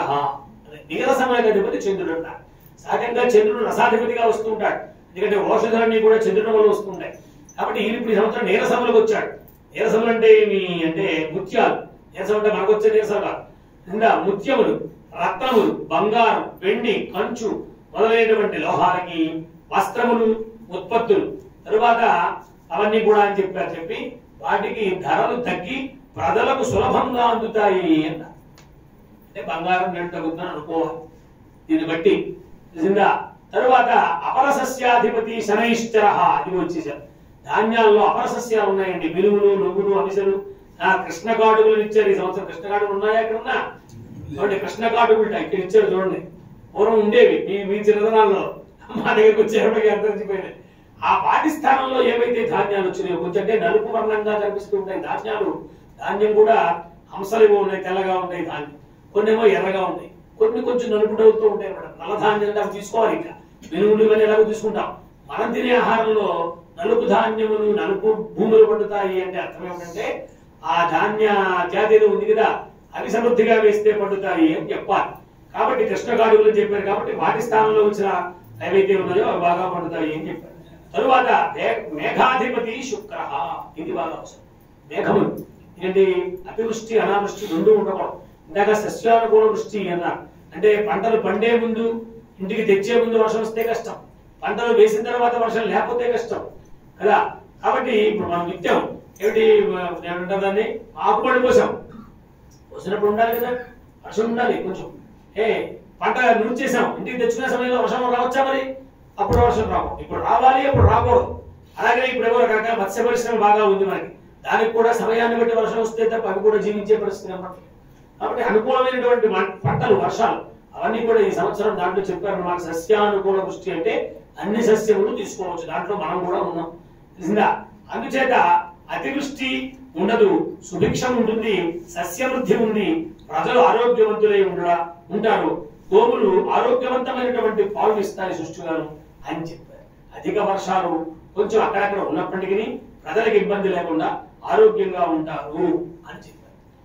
నీరసమైన అధిపతి చంద్రుడు అన్నారు సహజంగా చంద్రుడు రసాధిపతిగా వస్తూ ఉంటాడు ఎందుకంటే ఔషధాలన్నీ కూడా చంద్రుడి వల్ల వస్తుంటాయి కాబట్టి ఈయన ఇప్పుడు ఈ సంవత్సరం నీరసములకు వచ్చాడు నీరసములు అంటే ఏమి అంటే ముత్యాలు నీరసం అంటే మనకు వచ్చే నీరసం కాదు ఇంకా ముత్యములు రత్నములు బంగారం వెండి కంచు మొదలైనటువంటి లోహాలకి వస్త్రములు ఉత్పత్తులు తరువాత అవన్నీ కూడా అని చెప్పారు చెప్పి వాటికి ధరలు తగ్గి ప్రజలకు సులభంగా అందుతాయి అన్నారు అంటే బంగారం రేటు తగ్గుతుందని అనుకోవాలి దీన్ని బట్టి తెలిసిందా తరువాత అపరసస్యాధిపతి శనైశ్చర అది వచ్చేసారు ధాన్యాల్లో అపరసస్యాలు ఉన్నాయండి మినుములు నువ్వులు అవిసెలు ఆ కృష్ణ కాటుకులు ఇచ్చారు ఈ సంవత్సరం కృష్ణ కాటుకులు ఉన్నాయా ఇక్కడ ఉన్నా చూడండి కృష్ణ కాటుకులు ఇక్కడ ఇచ్చారు చూడండి పూర్వం ఉండేవి మీ మీ చిన్నతనాల్లో మా దగ్గరికి వచ్చేటప్పటికి అంతరించిపోయినాయి ఆ వాటి స్థానంలో ఏవైతే ధాన్యాలు వచ్చినాయో కొంచెం అంటే నలుపు వర్ణంగా కనిపిస్తూ ఉంటాయి ధాన్యాలు ధాన్యం కూడా హంసలు ఉన్నాయి తెల్లగా ఉంటాయి ధాన్యం కొన్ని ఏమో ఎర్రగా ఉంటాయి కొన్ని కొంచెం నలుపు డౌలుతూ ఉంటాయి అన్నమాట నల్ల ధాన్యం అంటే అవి తీసుకోవాలి ఇంకా మినుములు ఇవన్నీ ఎలాగో తీసుకుంటాం మనం తినే ఆహారంలో నలుపు ధాన్యములు నలుపు భూములు పండుతాయి అంటే అర్థం ఏమిటంటే ఆ ధాన్య జాతీయ ఉంది కదా అవి సమృద్ధిగా వేస్తే పండుతాయి అని చెప్పాలి కాబట్టి కృష్ణగాడుగులు చెప్పారు కాబట్టి వాటి స్థానంలో వచ్చిన ఏవైతే ఉన్నాయో అవి బాగా పండుతాయి అని చెప్పారు తరువాత మే- మేఘాధిపతి శుక్ర ఇది బాగా అవసరం మేఘములు ఏంటి అతివృష్టి అనావృష్టి రెండు ఉండకూడదు ఇందాక సస్యానుకూల వృష్టి అన్నారు అంటే పంటలు పండే ముందు ఇంటికి తెచ్చే ముందు వర్షం వస్తే కష్టం పంటలు వేసిన తర్వాత వర్షం లేకపోతే కష్టం కదా కాబట్టి ఇప్పుడు మనం నిత్యం ఏమిటి ఏమంటారు దాన్ని ఆకుపడి పోసాం వచ్చినప్పుడు ఉండాలి కదా వర్షం ఉండాలి కొంచెం ఏ పంట నూర్చేసాం ఇంటికి తెచ్చుకునే సమయంలో వర్షం రావచ్చా మరి అప్పుడు వర్షం రావు ఇప్పుడు రావాలి అప్పుడు రాకూడదు అలాగే ఇప్పుడు ఎవరు కాక మత్స్య పరిశ్రమ బాగా ఉంది మనకి దానికి కూడా సమయాన్ని బట్టి వర్షం వస్తే తప్ప అవి కూడా జీవించే పరిస్థితి అన్నమాట కాబట్టి అనుకూలమైనటువంటి మం- పంటలు వర్షాలు అవన్నీ కూడా ఈ సంవత్సరం దాంట్లో చెప్పారు మనకు సస్యానుకూల వృష్టి అంటే అన్ని సస్యములు తీసుకోవచ్చు దాంట్లో మనం కూడా ఉన్నాం తెలిసిందా అందుచేత అతివృష్టి ఉండదు సుభిక్షం ఉంటుంది సస్యవృద్ధి ఉంది ప్రజలు ఆరోగ్యవంతులై ఉండడా ఉంటారు గోవులు ఆరోగ్యవంతమైనటువంటి పాలు ఇస్తాయి సృష్టిగాను అని చెప్పారు అధిక వర్షాలు కొంచెం అక్కడక్కడ ఉన్నప్పటికీ ప్రజలకు ఇబ్బంది లేకుండా ఆరోగ్యంగా ఉంటారు అని చెప్పారు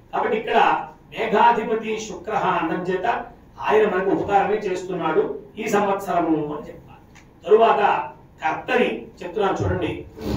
కాబట్టి ఇక్కడ మేఘాధిపతి శుక్ర అన్నం చేత ఆయన మనకు ఉపకారమే చేస్తున్నాడు ఈ సంవత్సరము అని చెప్పాలి తరువాత కర్తరి చెప్తున్నాను చూడండి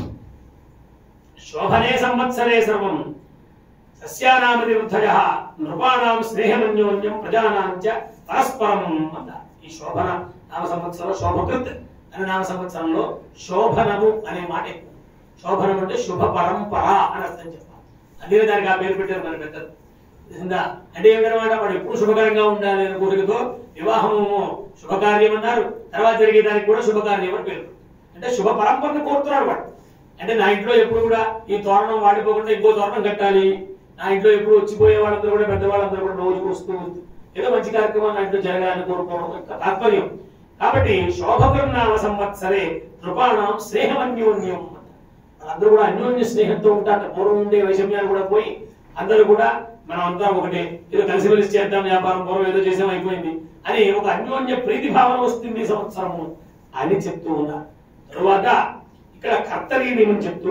శోభనే సంవత్సరే సర్వం సస్యానామది వృద్ధయ నృపాణాం స్నేహమన్యోన్యం ప్రజానాం చ పరస్పరం అన్నారు ఈ శోభన నామ సంవత్సరం శోభకృత్ అనే నామ సంవత్సరంలో శోభనము అనే మాట ఎక్కువ శోభనం అంటే శుభ పరంపర అని అర్థం చెప్పాలి అందుకే దానికి ఆ పేరు పెట్టారు మన పెద్దలు తెలిసిందా అంటే ఏమిటనమాట వాడు ఎప్పుడు శుభకరంగా ఉండాలి అనే కోరికతో వివాహము శుభకార్యం అన్నారు తర్వాత జరిగేదానికి కూడా శుభకార్యం అని పేరు అంటే శుభ పరంపరను కోరుతున్నాడు వాడు అంటే నా ఇంట్లో ఎప్పుడు కూడా ఈ తోరణం వాడిపోకుండా ఇంకో తోరణం కట్టాలి నా ఇంట్లో ఎప్పుడు వచ్చిపోయే వాళ్ళందరూ కూడా పెద్దవాళ్ళందరూ కూడా రోజు వస్తూ ఏదో మంచి కార్యక్రమం నా ఇంట్లో జరగాలని కోరుకోవడం యొక్క తాత్పర్యం కాబట్టి శోభకృనామ సంవత్సరే కృపాణం స్నేహమన్యోన్యం వాళ్ళందరూ కూడా అన్యోన్య స్నేహంతో ఉంటారు పూర్వం ఉండే వైషమ్యాలు కూడా పోయి అందరూ కూడా మనం అంతా ఒకటే ఏదో కలిసి వెలిసి చేద్దాం వ్యాపారం పూర్వం ఏదో చేసాం అయిపోయింది అని ఒక అన్యోన్య ప్రీతి భావన వస్తుంది ఈ సంవత్సరము అని చెప్తూ ఉన్నారు తరువాత ఇక్కడ కర్తరి నియమం చెప్తూ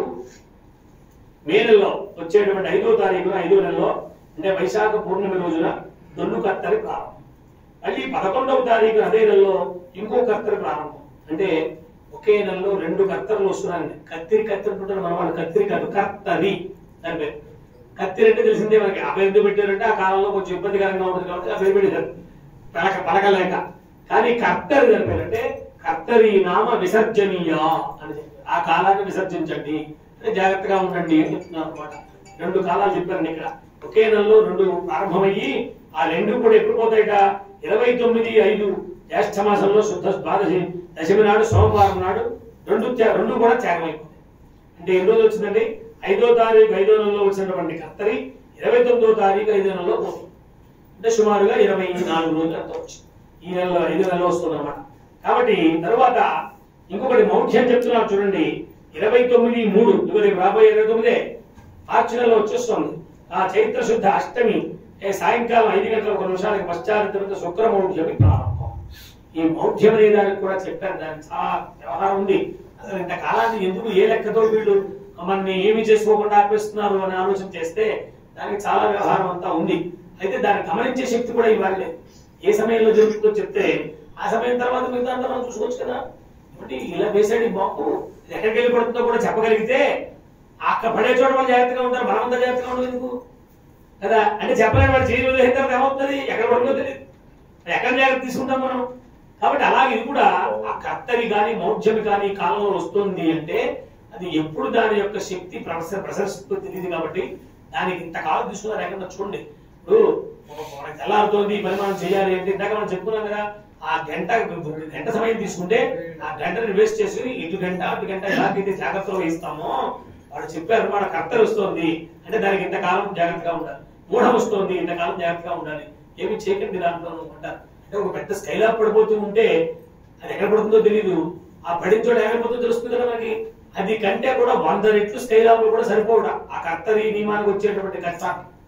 మే నెలలో వచ్చేటువంటి ఐదో తారీఖున ఐదో నెలలో అంటే వైశాఖ పూర్ణిమ రోజున దొన్ను కర్తరి ప్రారంభం మళ్ళీ పదకొండవ తారీఖు అదే నెలలో ఇంకో కర్తరి ప్రారంభం అంటే ఒకే నెలలో రెండు కర్తరులు వస్తున్నాయండి కత్తిరి కత్తిరి అంటుంటారు మన వాళ్ళు కత్తిరి కాదు కర్తరి దాని పేరు కత్తిరి అంటే తెలిసిందే మనకి ఆ పేరు ఎందుకు పెట్టారంటే ఆ కాలంలో కొంచెం ఇబ్బందికరంగా ఉంటుంది కాబట్టి ఆ పేరు పెట్టారు పలక పలకలేక కానీ కర్తరి దాని పేరు అంటే కర్తరి నామ విసర్జనీయ అని చెప్పారు ఆ కాలాన్ని విసర్జించండి అంటే జాగ్రత్తగా ఉండండి అని చెప్తున్నారు అనమాట రెండు కాలాలు చెప్పారండి ఇక్కడ ఒకే నెలలో రెండు ప్రారంభమయ్యి ఆ రెండు కూడా ఎప్పుడు పోతాయిట ఇరవై తొమ్మిది ఐదు జ్యేష్ఠ మాసంలో శుద్ధ ద్వాదశి దశమి నాడు సోమవారం నాడు రెండు త్యా- రెండు కూడా త్యాగం అయిపోతాయి అంటే ఎన్ని రోజులు వచ్చిందండి ఐదో తారీఖు ఐదో నెలలో వచ్చినటువంటి కర్తరి ఇరవై తొమ్మిదో తారీఖు ఐదో నెలలో పోతుంది అంటే సుమారుగా ఇరవై నాలుగు రోజులు అంత వచ్చింది ఈ నెలలో ఐదు నెలలో వస్తుంది అనమాట కాబట్టి తర్వాత ఇంకొకటి మౌఢ్యం చెప్తున్నారు చూడండి ఇరవై తొమ్మిది మూడు ఇదిగో రేపు రాబోయే ఇరవై తొమ్మిదే మార్చి నెలలో వచ్చేస్తుంది ఆ చైత్ర శుద్ధ అష్టమి ఏ సాయంకాలం ఐదు గంటల ఒక నిమిషాలకి పశ్చాత్త శుక్ర మౌఢ్యమి ప్రారంభం ఈ మౌఢ్యం అనే దానికి కూడా చెప్పారు దానికి చాలా వ్యవహారం ఉంది అసలు ఇంత కాలాన్ని ఎందుకు ఏ లెక్కతో వీళ్ళు మనని ఏమి చేసుకోకుండా ఆపేస్తున్నారు అని ఆలోచన చేస్తే దానికి చాలా వ్యవహారం అంతా ఉంది అయితే దాన్ని గమనించే శక్తి కూడా ఇవ్వాలి లేదు. ఏ సమయంలో జరుగుతుందో చెప్తే ఆ సమయం తర్వాత మిగతా అంతా మనం చూసుకోవచ్చు కదా కాబట్టి ఇలా వేసాడు ఈ బాంబు ఇది ఎక్కడికి వెళ్ళి పడుతుందో కూడా చెప్పగలిగితే అక్కడ పడే చోట వాళ్ళు జాగ్రత్తగా ఉంటారు మనం అంతా జాగ్రత్తగా ఉండదు ఎందుకు కదా అంటే చెప్పలేని వాడు చేయి వదిలేసిన తర్వాత ఏమవుతుంది ఎక్కడ పడుతుందో తెలియదు మరి ఎక్కడ జాగ్రత్త తీసుకుంటాం మనం కాబట్టి అలాగే ఇది కూడా ఆ కత్తరి కానీ మౌఢ్యమి కానీ కాలంలో వస్తుంది అంటే అది ఎప్పుడు దాని యొక్క శక్తి ప్రసర ప్రసరిస్తుందో తెలియదు కాబట్టి దానికి ఇంత కాలం తీసుకున్నారు ఎక్కడ చూడండి ఇప్పుడు ఒక- మనకి తెల్లారుతోంది ఈ పని మనం చేయాలి అంటే ఇందాక మనం చెప్పుకున్నాం కదా ఆ గంట గంట సమయం తీసుకుంటే ఆ గంటని వేస్ట్ చేసి ఇటు గంట అటు గంట ఎలాగైతే జాగ్రత్తలో వేస్తామో వాడు చెప్పారు మన కర్తలు వస్తుంది అంటే దానికి ఇంతకాలం జాగ్రత్తగా ఉండాలి మూఢం వస్తుంది ఇంతకాలం జాగ్రత్తగా ఉండాలి ఏమి చేయకండి దాంట్లో అంటారు అంటే ఒక పెద్ద స్కైలా పడిపోతూ ఉంటే అది ఎక్కడ పడుతుందో తెలియదు ఆ పడిన చోట ఏమైపోతుందో తెలుస్తుంది కదా మనకి అది కంటే కూడా వంద రెట్లు స్కైలాపులు కూడా సరిపోవట ఆ కర్తరి నియమానికి వచ్చేటువంటి కష్ట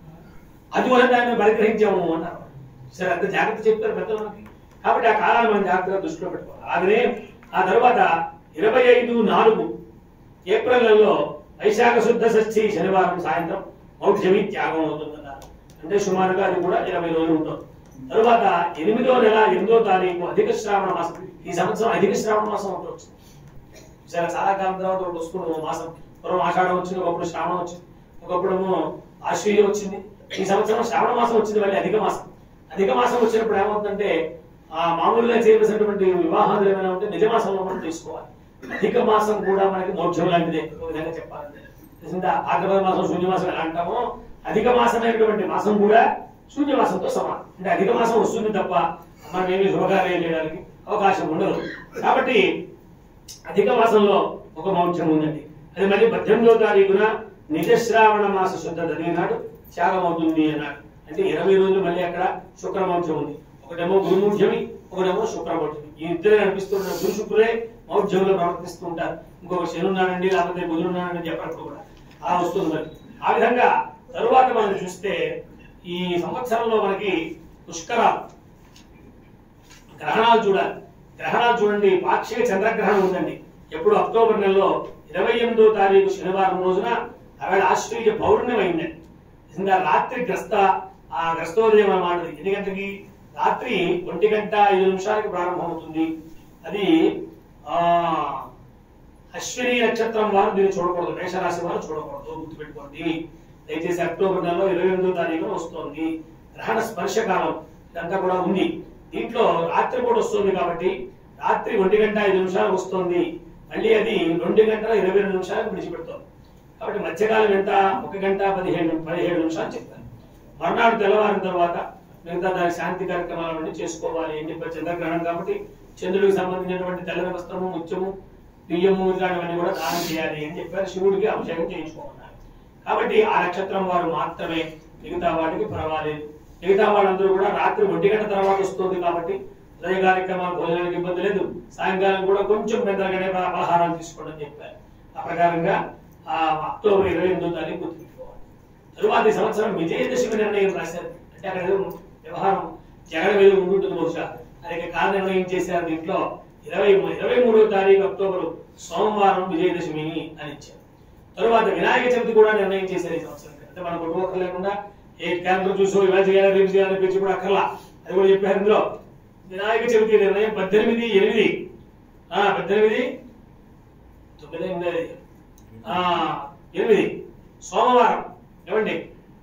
అది కూడా దాన్ని పరిగ్రహించాము అన్నారు సరే అంత జాగ్రత్త చెప్పారు పెద్దలు మనకి కాబట్టి ఆ కాలాన్ని మనం జాగ్రత్తగా దృష్టిలో పెట్టుకోవాలి అలాగనే ఆ తర్వాత ఇరవై ఐదు నాలుగు ఏప్రిల్ నెలలో వైశాఖ శుద్ధ షష్ఠి శనివారం సాయంత్రం మౌఢ్యమి త్యాగం అవుతుందన్నారు అంటే సుమారుగా అది కూడా ఇరవై రోజులు ఉంటుంది తరువాత ఎనిమిదో నెల ఎనిమిదో తారీఖు అధిక శ్రావణ మాసం ఈ సంవత్సరం అధిక శ్రావణ మాసం ఒకటి వచ్చింది సరే చాలా కాలం తర్వాత ఒకటి వస్తుంది ఓ మాసం పూర్వం ఆషాఢం వచ్చింది ఒకప్పుడు శ్రావణం వచ్చింది ఒకప్పుడేమో ఆశ్వీయ వచ్చింది ఈ సంవత్సరం శ్రావణ మాసం వచ్చింది మళ్ళీ అధిక మాసం అధిక మాసం వచ్చినప్పుడు ఏమవుతుందంటే ఆ మామూలుగా చేయవలసినటువంటి వివాహాలు ఏమైనా ఉంటే నిజ మాసంలో మనం తీసుకోవాలి అధిక మాసం కూడా మనకి మోక్షం లాంటిదే ఒక విధంగా చెప్పాలంటే తెలిసిందా భాద్రపద మాసం శూన్యమాసం ఎలా అంటామో అధిక మాసమైనటువంటి మాసం కూడా శూన్యమాసంతో సమానం అంటే అధిక మాసం వస్తుంది తప్ప మనం ఏమి శుభకార్యం చేయడానికి అవకాశం ఉండదు కాబట్టి అధిక మాసంలో ఒక మౌఢ్యం ఉందండి అది మళ్ళీ పద్దెనిమిదో తారీఖున నిజ శ్రావణ మాస శుద్ధ దది నాడు త్యాగం అవుతుంది అన్నాడు అంటే ఇరవై రోజులు మళ్ళీ అక్కడ శుక్రమౌఢ్యం ఉంది ఒకటేమో గురుమౌఢ్యమి ఒకటేమో శుక్రమౌఢ్యమి ఈ ఇద్దరే అనిపిస్తున్న గురు శుక్రులే మౌఢ్యంలో ప్రవర్తిస్తూ ఉంటారు ఇంకొక శని ఉన్నాడండి లేకపోతే బుధుడు ఉన్నాడని చెప్పినప్పుడు కూడా అలా వస్తుంది మరి ఆ విధంగా తరువాత మనం చూస్తే ఈ సంవత్సరంలో మనకి పుష్కరాలు గ్రహణాలు చూడాలి గ్రహణాలు చూడండి పాక్షిక చంద్రగ్రహణం ఉందండి ఎప్పుడు అక్టోబర్ నెలలో ఇరవై ఎనిమిదో తారీఖు శనివారం రోజున ఆవిడ ఆశ్చర్య పౌర్ణమి అయిందండి నిజంగా రాత్రి గ్రస్త ఆ గ్రస్తోదయం అన్నమాట ఇది. ఎన్ని గంటలకి రాత్రి ఒంటి గంట ఐదు నిమిషాలకి ప్రారంభమవుతుంది అది ఆ అశ్విని నక్షత్రం వారు దీన్ని చూడకూడదు మేషరాశి వారు చూడకూడదు గుర్తుపెట్టుకోండి దయచేసి అక్టోబర్ నెలలో ఇరవై ఎనిమిదో తారీఖున వస్తోంది గ్రహణ స్పర్శ కాలం ఇదంతా కూడా ఉంది దీంట్లో రాత్రి కూడా వస్తుంది కాబట్టి రాత్రి ఒంటి గంట ఐదు నిమిషాలు వస్తుంది మళ్ళీ అది రెండు గంటల ఇరవై రెండు నిమిషాలకు విడిచిపెడుతోంది కాబట్టి మధ్యకాలం ఎంత ఒక గంట పదిహేను పదిహేడు నిమిషాలు చెప్తాను మర్నాడు తెల్లవారిన తర్వాత మిగతా దాని శాంతి కార్యక్రమాలన్నీ చేసుకోవాలి అని చెప్పి చంద్రగ్రహణం కాబట్టి చంద్రుడికి సంబంధించినటువంటి తెల్లని వస్త్రము ముత్యము బియ్యము ఇలాంటివన్నీ కూడా దానం చేయాలి అని చెప్పారు శివుడికి అభిషేకం చేయించుకోమన్నారు కాబట్టి ఆ నక్షత్రం వారు మాత్రమే మిగతా వాటికి పర్వాలేదు మిగతా వాళ్ళందరూ కూడా రాత్రి ఒంటి గంట తర్వాత వస్తుంది కాబట్టి ఉదయ కార్యక్రమాలు భోజనానికి ఇబ్బంది లేదు సాయంకాలం కూడా కొంచెం పెద్దగానే ఆహారాలు తీసుకోండి అని చెప్పారు ఆ ప్రకారంగా ఆ అక్టోబర్ ఇరవై ఎనిమిదో తారీఖు గుర్తుపెట్టుకోవాలి తరువాత ఈ సంవత్సరం విజయదశమి నిర్ణయం రాశారు అంటే అక్కడ ఏదో వ్యవహారం జగన్ మీద ఉండుంటుంది బహుశా అలాగే కాల నిర్ణయం చేశారు దీంట్లో ఇరవై ఇరవై మూడో తారీఖు అక్టోబర్ సోమవారం విజయదశమి అని ఇచ్చారు తరువాత వినాయక చవితి కూడా నిర్ణయం చేశారు ఈ సంవత్సరం అంటే మన కుటుంబం లేకుండా ఏ క్యాలెండర్ చూసో ఇలా చేయాలి రేపు చేయాలని పిలిచి కూడా అక్కర్లా అది కూడా చెప్పారు ఇందులో వినాయక చవితి నిర్ణయం పద్దెనిమిది ఎనిమిది ఆ పద్దెనిమిది తొమ్మిది ఎనిమిది ఆ ఎనిమిది సోమవారం ఏమండి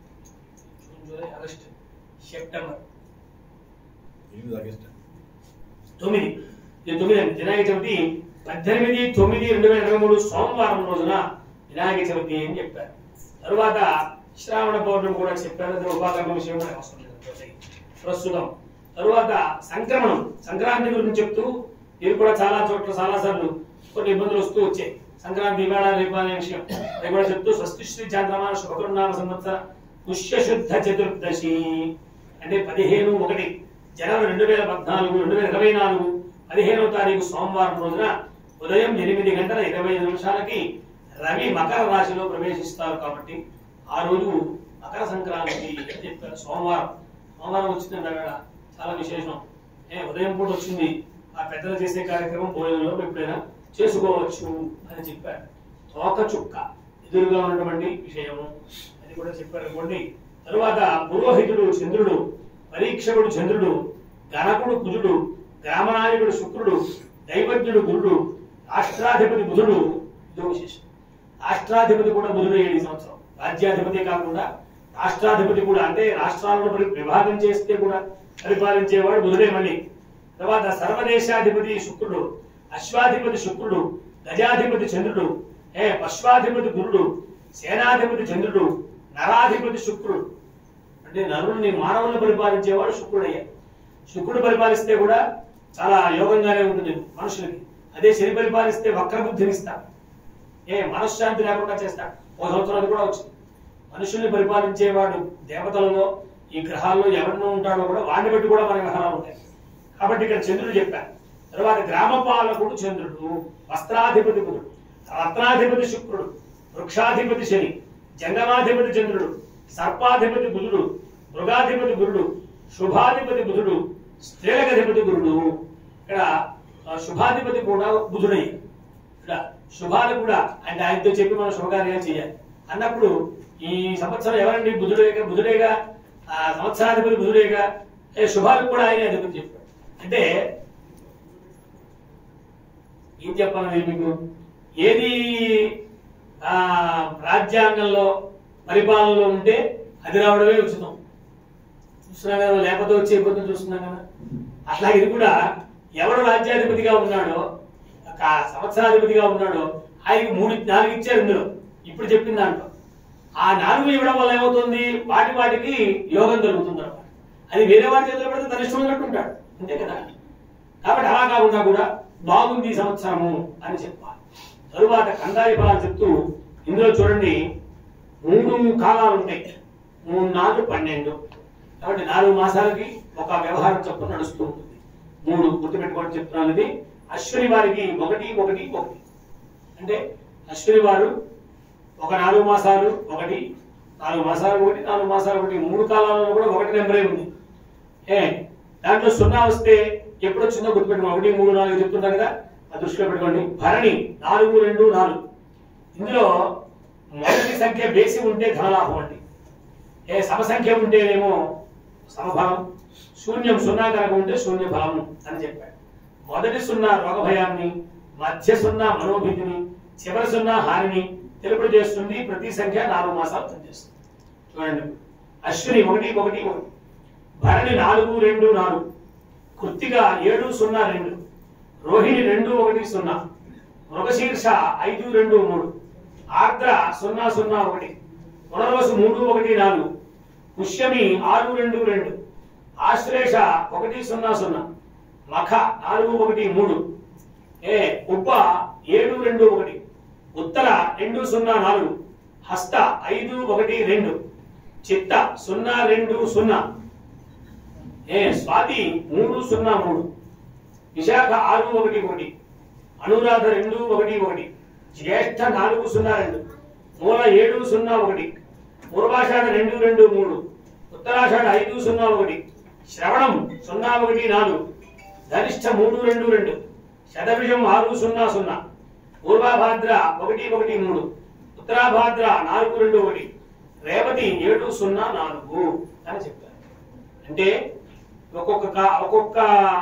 జూన్ జూలై ఆగస్టు సెప్టెంబర్ ఎనిమిది ఆగస్టు తొమ్మిది ఇది తొమ్మిది అండి వినాయక చవితి పద్దెనిమిది తొమ్మిది రెండు వేల ఇరవై మూడు సోమవారం రోజున వినాయక చవితి అని చెప్పారు తరువాత శ్రావణ పౌర్ణమి కూడా చెప్పారు అది ఉపాధి విషయం మనకు అవసరం లేదు ప్రస్తుతం. ప్రస్తుతం తరువాత సంక్రమణం సంక్రాంతి గురించి చెప్తూ ఇది కూడా చాలా చోట్ల చాలా సార్లు కొన్ని ఇబ్బందులు వస్తూ వచ్చాయి సంక్రాంతి ఇవాళ రేపు అనే విషయం అది కూడా చెప్తూ స్వస్తి శ్రీ చాంద్రమాన శుభకరునామ సంవత్సర పుష్య శుద్ధ చతుర్దశి అంటే పదిహేను ఒకటి జనవరి రెండు వేల పద్నాలుగు రెండు వేల ఇరవై నాలుగు పదిహేనవ తారీఖు సోమవారం రోజున ఉదయం ఎనిమిది గంటల ఇరవై ఐదు నిమిషాలకి రవి మకర రాశిలో ప్రవేశిస్తారు కాబట్టి ఆ రోజు మకర సంక్రాంతి అని చెప్పారు సోమవారం సోమవారం వచ్చిందండి అక్కడ చాలా విశేషం ఏ ఉదయం పూట వచ్చింది ఆ పెద్దలు చేసే కార్యక్రమం భోజనంలో ఎప్పుడైనా చేసుకోవచ్చు అని చెప్పారు తోక చుక్క ఎదురుగా ఉన్నటువంటి విషయము అది కూడా చెప్పారు అనుకోండి తరువాత పురోహితుడు చంద్రుడు పరీక్షకుడు చంద్రుడు గణకుడు కుజుడు గ్రామనాయకుడు శుక్రుడు దైవజ్ఞుడు గురుడు రాష్ట్రాధిపతి బుధుడు ఇదో విశేషం రాష్ట్రాధిపతి కూడా బుధుడు ఈ సంవత్సరం రాజ్యాధిపతి కాకుండా రాష్ట్రాధిపతి కూడా అంటే రాష్ట్రాలను పరి- విభాగం చేస్తే కూడా పరిపాలించేవాడు బుధుడే మళ్ళీ తర్వాత సర్వదేశాధిపతి శుక్రుడు అశ్వాధిపతి శుక్రుడు గజాధిపతి చంద్రుడు ఏ పశ్వాధిపతి గురుడు సేనాధిపతి చంద్రుడు నరాధిపతి శుక్రుడు అంటే నరుల్ని మానవులను పరిపాలించేవాడు శుక్రుడయ్యా శుక్రుడు పరిపాలిస్తే కూడా చాలా యోగంగానే ఉంటుంది మనుషులకి అదే శని పరిపాలిస్తే వక్రబుద్ధిని ఇస్తాడు ఏ మనశ్శాంతి లేకుండా చేస్తాడు ఓ సంవత్సరం అది కూడా వచ్చింది మనుషుల్ని పరిపాలించేవాడు దేవతలలో ఈ గ్రహాల్లో ఎవరినో ఉంటాడో కూడా వాడిని బట్టి కూడా మన గ్రహాలు ఉంటాయి కాబట్టి ఇక్కడ చంద్రుడు చెప్పారు తర్వాత గ్రామ పాలకుడు చంద్రుడు వస్త్రాధిపతి బుధుడు రత్నాధిపతి శుక్రుడు వృక్షాధిపతి శని జంగమాధిపతి చంద్రుడు సర్పాధిపతి బుధుడు మృగాధిపతి గురుడు శుభాధిపతి బుధుడు స్త్రీలకధిపతి గురుడు ఇక్కడ ఆ, శుభాధిపతి కూడా బుధుడయ్య ఇక్కడ శుభాలు కూడా అంటే ఆయనతో చెప్పి మనం శుభకార్యాలు చేయాలి అన్నప్పుడు ఈ సంవత్సరం ఎవరండి బుధుడేగా బుధుడేగా ఆ సంవత్సరాధిపతి బుధుడేగా ఏ శుభాలకు కూడా ఆయన అధిపతి చెప్పాడు అంటే ఏం చెప్పాలి నేను మీకు ఏది ఆ రాజ్యాంగంలో పరిపాలనలో ఉంటే అది రావడమే ఉచితం చూస్తున్నాం కదా లేకపోతే వచ్చే ఇబ్బందులు చూస్తున్నాం కదా అట్లా ఇది కూడా ఎవడు రాజ్యాధిపతిగా ఉన్నాడో ఒక సంవత్సరాధిపతిగా ఉన్నాడో ఆయనకి మూడు నాలుగు ఇచ్చారు ఇందులో ఇప్పుడు చెప్పిన దాంట్లో ఆ నాలుగు ఇవ్వడం వల్ల ఏమవుతుంది వాటి వాటికి యోగం దొరుకుతుంది అన్నమాట అది వేరే వాడి చేతిలో పెడితే తన ఇష్టం ఉన్నట్టు ఉంటాడు అంతే కదా కాబట్టి అలా కాకుండా కూడా బాగుంది ఈ సంవత్సరము అని చెప్పాలి తరువాత కందారి ఫలాలు చెప్తూ ఇందులో చూడండి మూడు కాలాలు ఉంటాయి మూడు నాలుగు పన్నెండు కాబట్టి నాలుగు మాసాలకి ఒక వ్యవహారం చొప్పున నడుస్తూ ఉంటుంది మూడు గుర్తుపెట్టుకోవడం చెప్తున్నాను ఇది అశ్విని వారికి ఒకటి ఒకటి ఒకటి అంటే అశ్విని వారు ఒక నాలుగు మాసాలు ఒకటి నాలుగు మాసాలు ఒకటి నాలుగు మాసాలు ఒకటి మూడు కాలాలలో కూడా ఒకటి నెంబరే ఉంది ఏ దాంట్లో సున్నా వస్తే ఎప్పుడు వచ్చిందో గుర్తుపెట్టుకోండి ఒకటి మూడు నాలుగు చెప్తుంటారు కదా అది దృష్టిలో పెట్టుకోండి భరణి నాలుగు రెండు నాలుగు ఇందులో మొదటి సంఖ్య బేసి ఉంటే ధనలాభం అండి ఏ సమసంఖ్యం ఉంటేనేమో సమఫలం శూన్యం సున్నా కనుక ఉంటే శూన్య ఫలం అని చెప్పాడు మొదటి సున్నా రోగ భయాన్ని మధ్య సున్నా మనోభీతిని చివరి సున్నా హానిని తెలుపుడు చేస్తుంది ప్రతి సంఖ్య నాలుగు మాసాలు పనిచేస్తుంది చూడండి అశ్విని ఒకటి ఒకటి ఒకటి భరణి నాలుగు రెండు నాలుగు కృత్తిక ఏడు సున్నా రెండు రోహిణి రెండు ఒకటి సున్నా మృగశీర్ష ఐదు రెండు మూడు ఆర్ద్ర సున్నా సున్నా ఒకటి పునర్వసు మూడు ఒకటి నాలుగు పుష్యమి ఆరు రెండు రెండు ఆశ్లేష ఒకటి సున్నా సున్నా మఖ నాలుగు ఒకటి మూడు ఏ ఉప ఏడు రెండు ఒకటి ఉత్తర రెండు సున్నా నాలుగు హస్త ఐదు ఒకటి రెండు చిత్త సున్నా రెండు సున్నా ఏ స్వాతి మూడు సున్నా మూడు విశాఖ ఆరు ఒకటి ఒకటి అనురాధ రెండు ఒకటి ఒకటి జ్యేష్ఠ నాలుగు సున్నా రెండు మూల ఏడు సున్నా ఒకటి పూర్వాషాఢ రెండు రెండు మూడు ఉత్తరాషాఢ ఐదు సున్నా ఒకటి శ్రవణం సున్నా ఒకటి నాలుగు ధనిష్ఠ మూడు రెండు రెండు శతభిషం ఆరు సున్నా సున్నా పూర్వాభాద్ర ఒకటి ఒకటి మూడు ఉత్తరాభాద్ర నాలుగు రెండు ఒకటి రేవతి ఏడు సున్నా నాలుగు అని చెప్పారు అంటే ఒక్కొక్క కా- ఒక్కొక్క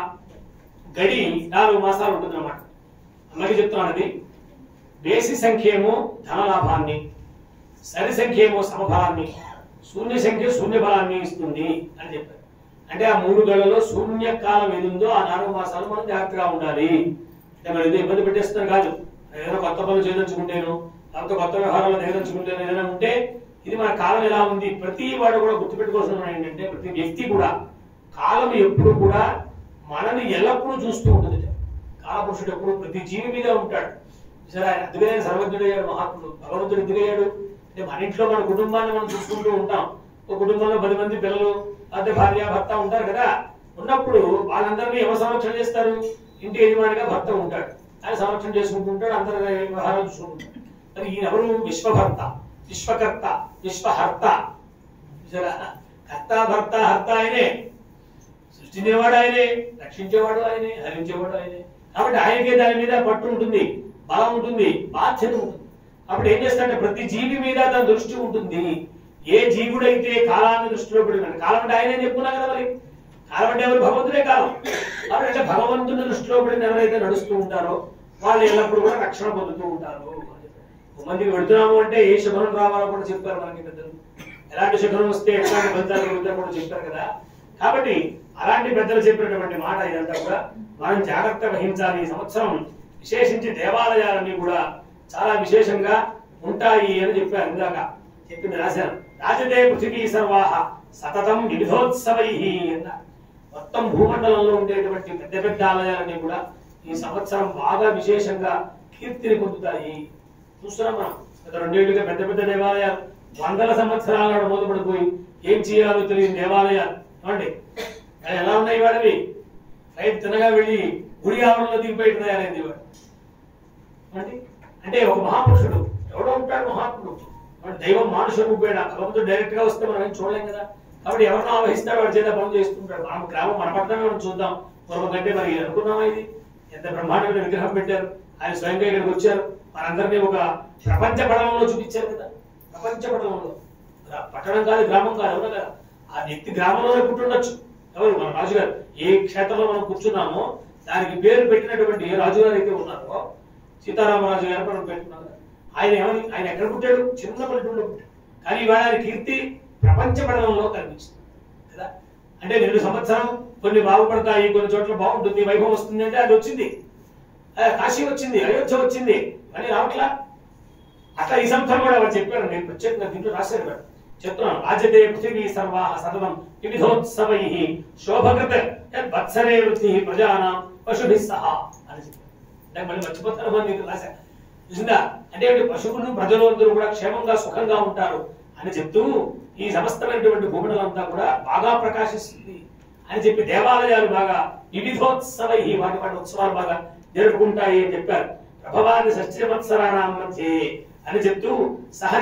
గడి నాలుగు మాసాలు ఉంటుంది అన్నమాట అమ్మకి చెప్తున్నాను బేసి సంఖ్యేమో ధనలాభాన్ని సరి సంఖ్యేమో సమఫలాన్ని శూన్య సంఖ్య శూన్య ఫలాన్ని ఇస్తుంది అని చెప్పారు అంటే ఆ మూడు గళ్ళలో శూన్య కాలం ఏది ఉందో ఆ నాలుగు మాసాలు మనం జాగ్రత్తగా ఉండాలి అంటే మరి ఏదో ఇబ్బంది పెట్టేస్తున్నారు కాదు ఏదైనా కొత్త పనులు చేయదలుచుకుంటేను లేకపోతే కొత్త వ్యవహారాలు చేయదలుచుకుంటేను ఏదైనా ఉంటే ఇది మన కాలం ఎలా ఉంది ప్రతి వాడు కూడా గుర్తుపెట్టుకోవాల్సిన ఏంటంటే ప్రతి వ్యక్తి కూడా కాలం ఎప్పుడు కూడా మనని ఎల్లప్పుడూ చూస్తూ ఉంటుంది కాలపురుషుడు ఎప్పుడు ప్రతి జీవి మీద ఉంటాడు సరే ఆయన అందుకనే సర్వజ్ఞుడయ్యాడు మహాత్ముడు భగవంతుడు ఎందుకయ్యాడు అంటే మన ఇంట్లో మన కుటుంబాన్ని మనం చూసుకుంటూ ఉంటాం ఒక కుటుంబంలో పది మంది పిల్లలు అదే భార్య భర్త ఉంటారు కదా ఉన్నప్పుడు వాళ్ళందరినీ ఎవరు సంరక్షణ చేస్తారు ఇంటి యజమానిగా భర్త ఉంటాడు ఆయన సంరక్షణ చేసుకుంటూ ఉంటాడు అందరి వ్యవహారాలు చూసుకుంటాడు మరి ఈయన ఎవరు విశ్వభర్త విశ్వకర్త విశ్వహర్త చూసారా కర్త భర్త హర్త ఆయనే సృష్టించేవాడు ఆయనే రక్షించేవాడు ఆయనే హరించేవాడు ఆయనే కాబట్టి ఆయనకే దాని మీద పట్టు ఉంటుంది బలం ఉంటుంది బాధ్యత ఉంటుంది అప్పుడు ఏం చేస్తాడంటే ప్రతి జీవి మీద తన దృష్టి ఉంటుంది ఏ జీవుడైతే కాలాన్ని దృష్టిలో పెట్టుకున్నాడు కాలం అంటే ఆయనే చెప్పుకున్నా కదా మరి కాలం అంటే ఎవరు భగవంతుడే కాలం కాబట్టి అంటే భగవంతుని దృష్టిలో పడిన ఎవరైతే నడుస్తూ ఉంటారో వాళ్ళు ఎల్లప్పుడూ కూడా రక్షణ పొందుతూ ఉంటారు మందికి వెళుతున్నాము అంటే ఏ శుభనం రావాలో కూడా చెప్పారు మనకి పెద్దలు ఎలాంటి శుభనం వస్తే ఎట్లాంటి ఫలితాలు కలుగుతాయో కూడా చెప్పారు కదా కాబట్టి అలాంటి పెద్దలు చెప్పినటువంటి మాట ఇదంతా కూడా మనం జాగ్రత్త వహించాలి ఈ సంవత్సరం విశేషించి దేవాలయాలన్నీ కూడా చాలా విశేషంగా ఉంటాయి అని చెప్పారు ఇందాక చెప్పింది రాశాను రాజదే పృథివీ సర్వాహ సతతం వివిధోత్సవై అన్నారు మొత్తం భూమండలంలో ఉండేటువంటి పెద్ద పెద్ద ఆలయాలన్నీ కూడా ఈ సంవత్సరం బాగా విశేషంగా కీర్తిని పొందుతాయి చూస్తున్నాం మనం గత రెండేళ్లుగా పెద్ద పెద్ద దేవాలయాలు వందల సంవత్సరాల నాడు మూతపడిపోయి ఏం చేయాలో తెలియని దేవాలయాలు ఏమండి అవి ఎలా ఉన్నాయి వాడివి రైతు తినగా వెళ్ళి గుడి ఆవరణలో దిగిపోయి తయారైంది వాడు ఏమండి? అంటే ఒక మహాపురుషుడు ఎవడో ఉంటాడు మహాత్ముడు వాడు దైవం మానుష రూపేణ భగవంతుడు డైరెక్ట్ గా వస్తే మనం ఏం చూడలేం కదా కాబట్టి ఎవరినో ఆవహిస్తాడు వాడి చేత పనులు చేస్తుంటాడు మనం గ్రామం మన పట్టణమే మనం చూద్దాం పూర్వం కంటే మరి అనుకున్నామా ఇది ఎంత బ్రహ్మాండమైన విగ్రహం పెట్టారు ఆయన స్వయంగా ఇక్కడికి వచ్చారు మనందరినీ ఒక ప్రపంచ పటంలో చూపించారు కదా ప్రపంచ పటంలో గ్రా- పట్టణం కాదు గ్రామం కాదు అవునా కదా ఆ వ్యక్తి గ్రామంలోనే పుట్టుండొచ్చు ఎవరు మన రాజుగారు ఏ క్షేత్రంలో మనం కూర్చున్నామో దానికి పేరు పెట్టినటువంటి ఏ రాజుగారు అయితే ఉన్నారో సీతారామరాజు గారు మనం పెట్టుకున్నాం కదా. ఆయన ఏమని ఆయన ఎక్కడ పుట్టాడు చిన్న పల్లెటూరులో పుట్టాడు కానీ ఇవాళ ఆయన కీర్తి ప్రపంచ పటంలో కనిపిస్తుంది కదా అంటే రెండు సంవత్సరం కొన్ని బాగుపడతాయి కొన్ని చోట్ల బాగుంటుంది వైభవం వస్తుంది అంటే అది వచ్చింది ఆ, కాశీ వచ్చింది అయోధ్య వచ్చింది మళ్ళీ రావట్లా అట్లా ఈ సంవత్సరం కూడా వాడు చెప్పారు నేను ప్రత్యేకంగా దీంట్లో రాశారు వాడు చెప్తున్నాను రాజదే పృథివీ సర్వాహ సతతం వివిధోత్సవై శోభకృత వత్సరే వృత్తి ప్రజానాం పశుభిः సహా అని చెప్పారు అంటే మళ్ళీ మర్చిపోతారు అని నేను రాశాను చూసిందా అంటే ఏంటి పశువులు ప్రజలు అందరూ కూడా క్షేమంగా సుఖంగా ఉంటారు అని చెప్తూ ఈ సమస్తమైనటువంటి భూమిలంతా కూడా బాగా ప్రకాశిస్తుంది అని చెప్పి దేవాలయాలు బాగా వివిధోత్సవై వాటి వాటి ఉత్సవాలు బాగా జరుపుకుంటాయి అని చెప్పారు ప్రభవాది షష్ఠవత్సరాణం మధ్యే అని చెప్తూ సహజ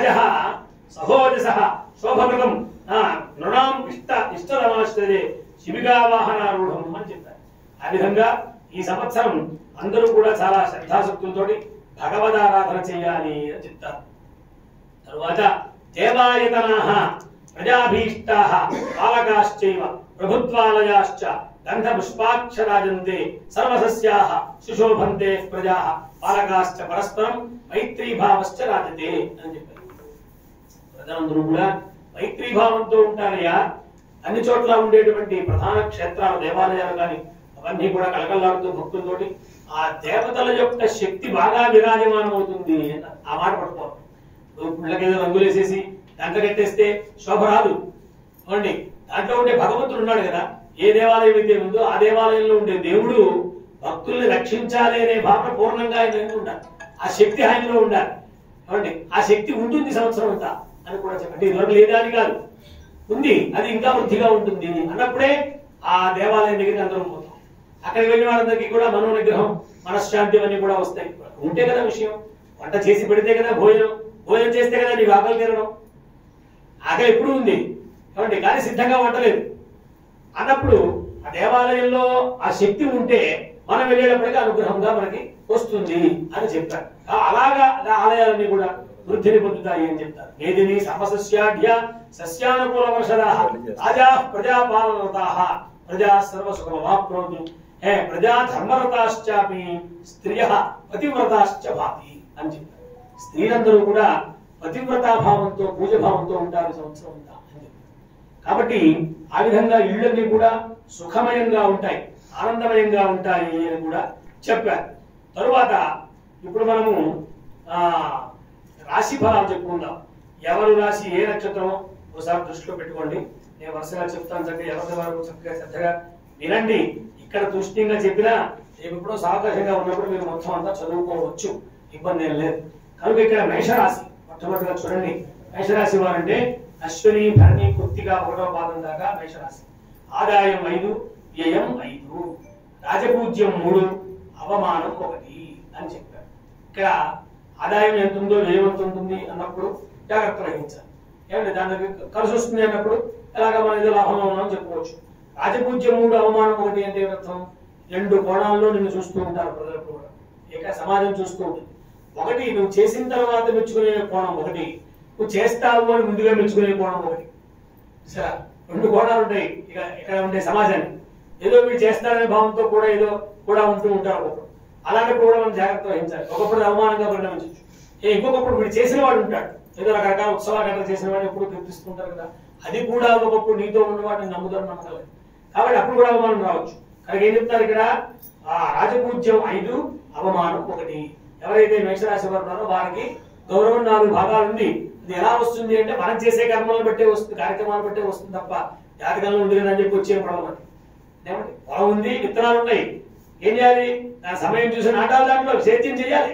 సహోజస శోభకృతం ఆ, నృణాం ఇష్ట ఇష్టరమాశ్రదే శిబిగావాహనారూఢం అని చెప్పారు ఆ విధంగా ఈ సంవత్సరం అందరూ కూడా చాలా శ్రద్ధాశక్తులతోటి భగవదారాధన చేయాలి అని చెప్తారు తరువాత దేవాయతనాహ ప్రజాభీష్టాః పాలకాశ్చైవ ప్రభుత్వాలయాశ్చ గంధ పుష్పాక్షరాజంతే సర్వసస్యాః సుశోభంతే ప్రజాః పాలకాశ్చ పరస్పరం మైత్రీభావశ్చ రాజతే అని చెప్పారు ప్రజలందరూ కూడా మైత్రీభావంతో ఉంటారయ్యా అన్ని చోట్ల ఉండేటువంటి ప్రధాన క్షేత్రాలు దేవాలయాలు కానీ అవన్నీ కూడా కలకల్లాడుతూ భక్తులతోటి ఆ దేవతల యొక్క శక్తి బాగా విరాజమానం అవుతుంది అన్నారు. ఆ మాట పట్టుకోవాలి పిల్లకేదో రంగులు వేసేసి దాంట్లో కట్టేస్తే శోభ రాదు చూడండి దాంట్లో ఉండే భగవంతుడు ఉన్నాడు కదా ఏ దేవాలయం అయితే ఉందో ఆ దేవాలయంలో ఉండే దేవుడు భక్తుల్ని రక్షించాలి అనే భావన పూర్ణంగా ఆయన వెనుక ఉండాలి ఆ శక్తి ఆయనలో ఉండాలి ఏమండి ఆ శక్తి ఉంటుంది సంవత్సరం అంతా అని కూడా చెప్పండి ఇదివరకు లేదా అని కాదు ఉంది అది ఇంకా వృద్ధిగా ఉంటుంది అన్నప్పుడే ఆ దేవాలయం దగ్గరికి అందరం పోతాం అక్కడికి వెళ్ళిన వాళ్ళందరికీ కూడా మనో నిగ్రహం మనశ్శాంతి అన్నీ కూడా వస్తాయి ఉంటే కదా విషయం వంట చేసి పెడితే కదా భోజనం భోజనం చేస్తే కదా నీకు ఆకలి తీరడం ఆకలి ఎప్పుడు ఉంది కాబట్టి కానీ సిద్ధంగా వంటలేదు అన్నప్పుడు ఆ దేవాలయంలో ఆ శక్తి ఉంటే మనం వెళ్ళేటప్పటికీ అనుగ్రహంగా మనకి వస్తుంది అని చెప్పారు ఆ అలాగా ఆ ఆలయాలన్నీ కూడా వృద్ధిని పొందుతాయి అని చెప్తారు వేదిని సమసస్యాఢ్య సస్యానుకూల వర్షదా రాజా ప్రజాపాలనతా ప్రజా సర్వసుఖమాప్నోతు హే ప్రజా ధర్మరతాశ్చాపి స్త్రియ పతివ్రతాశ్చ భాతి అని చెప్పారు స్త్రీలందరూ కూడా పతివ్రతా భావంతో పూజ భావంతో ఉంటారు ఈ సంవత్సరం అంతా అని చెప్పారు కాబట్టి ఆ విధంగా ఇళ్ళన్నీ కూడా సుఖమయంగా ఉంటాయి ఆనందమయంగా ఉంటాయి అని కూడా చెప్పారు తరువాత ఇప్పుడు మనము ఆ రాశి ఫలాలు చెప్పుకుందాం ఎవరు రాశి ఏ నక్షత్రమో ఒకసారి దృష్టిలో పెట్టుకోండి నేను వరుసగా చెప్తాను చక్కగా ఎవరి వారు చక్కగా శ్రద్ధగా వినండి ఇక్కడ తుష్టింగా చెప్పినా రేపు ఎప్పుడో సావకాశంగా ఉన్నప్పుడు మీరు మొత్తం అంతా చదువుకోవచ్చు ఇబ్బంది ఏం లేదు కనుక ఇక్కడ మేషరాశి మొట్టమొదటిగా చూడండి మేషరాశి వారంటే అశ్విని భరణి కృత్తిగా ఒకటో పాదం దాకా మేషరాశి ఆదాయం ఐదు వ్యయం ఐదు రాజపూజ్యం మూడు అవమానం ఒకటి అని చెప్పారు ఇక్కడ ఆదాయం ఎంత ఉందో వ్యయం ఎంత ఉంటుంది అన్నప్పుడు జాగ్రత్త వహించాలి ఏమంటే దాని దగ్గర కలిసి వస్తుంది అన్నప్పుడు ఎలాగ మనం ఏదో లాభంలో ఉన్నామని చెప్పుకోవచ్చు రాజపూజ్యం మూడు అవమానం ఒకటి అంటే ఏం అర్థం రెండు కోణాల్లో నిన్ను చూస్తూ ఉంటారు ప్రజలు కూడా ఇక సమాజం చూస్తూ ఉంటుంది ఒకటి నువ్వు చేసిన తర్వాత మెచ్చుకునే కోణం ఒకటి నువ్వు చేస్తావు అని ముందుగా మెచ్చుకునే కోణం ఒకటి సరే రెండు కోణాలు ఉంటాయి ఇక ఇక్కడ ఉండే సమాజాన్ని ఏదో మీరు చేస్తారనే భావంతో కూడా ఏదో కూడా ఉంటూ ఉంటారు ఒకప్పుడు అలాంటప్పుడు కూడా మనం జాగ్రత్త వహించాలి ఒకప్పుడు అవమానంగా పరిణమించవచ్చు ఏ ఇంకొకప్పుడు వీడు చేసిన వాడు ఉంటాడు ఏదో రకరకాల ఉత్సవాలు గట్రా చేసిన వాడిని ఎప్పుడు కీర్తిస్తుంటారు కదా అది కూడా ఒకప్పుడు నీతో ఉన్నవాడిని నమ్ముతారు నమ్మకలేదు కాబట్టి అప్పుడు కూడా అవమానం రావచ్చు కనుక ఏం చెప్తారు ఇక్కడ ఆ రాజపూజ్యం ఐదు అవమానం ఒకటి ఎవరైతే మేషరాశి వారు ఉన్నారో వారికి గౌరవం నాలుగు భాగాలు ఉంది అది ఎలా వస్తుంది అంటే మనం చేసే కర్మలను బట్టే వస్తుంది కార్యక్రమాలను బట్టే వస్తుంది తప్ప జాతకంలో ఉంది కదా అని చెప్పి వచ్చే పడవ ఏమండి పొలం ఉంది విత్తనాలు ఉన్నాయి ఏం చేయాలి దాని సమయం చూసి నాటాలి దాంట్లో సేద్యం చేయాలి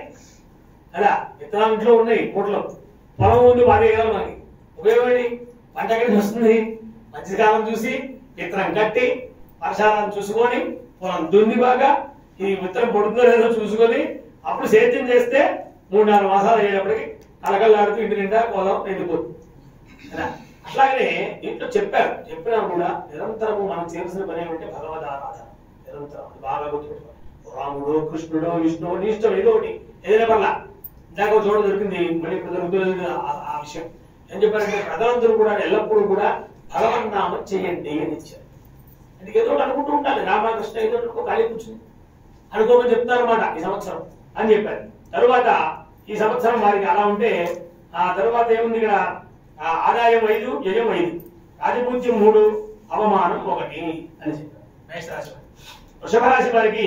అలా విత్తనాలు ఇంట్లో ఉన్నాయి కోట్లో పొలం ఉంది వారి మనకి ఉపయోగం ఏంటి పంట ఎక్కడికి వస్తుంది మంచి కాలం చూసి విత్తనం కట్టి వర్షాలను చూసుకొని పొలం దున్ని బాగా ఈ విత్తనం పడుతుందో లేదో చూసుకొని అప్పుడు సేద్యం చేస్తే మూడు నాలుగు మాసాలు అయ్యేటప్పటికి కలకల్లాడుతూ ఇంటి నిండా పొలం నిండిపోతుంది కదా? అట్లాగనే దీంట్లో చెప్పారు చెప్పినా కూడా నిరంతరము మనం చేయాల్సిన పని ఏమంటే భగవద్ ఆరాధన నిరంతరం అది బాగా గుర్తుపెట్టుకోవాలి రాముడు కృష్ణుడు విష్ణువు నీ ఇష్టం ఏదో ఒకటి ఏదైనా పర్లా ఇందాక ఒక చోట దొరికింది మళ్ళీ ఇప్పుడు దొరుకుతుంది ఆ- ఆ విషయం ఏం చెప్పారంటే ప్రజలందరూ కూడా ఎల్లప్పుడూ కూడా భగవన్నామం చేయండి అని ఇచ్చారు అంటే ఏదో ఒకటి అనుకుంటూ ఉండాలి రామకృష్ణ ఏదో ఒకటి అనుకో ఖాళీ కూర్చుంది అనుకోమని చెప్తారన్నమాట ఈ సంవత్సరం అని చెప్పారు తరువాత ఈ సంవత్సరం వారికి అలా ఉంటే ఆ తరువాత ఏముంది ఇక్కడ ఆ ఆదాయం ఐదు వ్యయం ఐదు రాజపూజ్యం మూడు అవమానం ఒకటి అని చెప్పారు మేషరాశి వారికి. వృషభ రాశి వారికి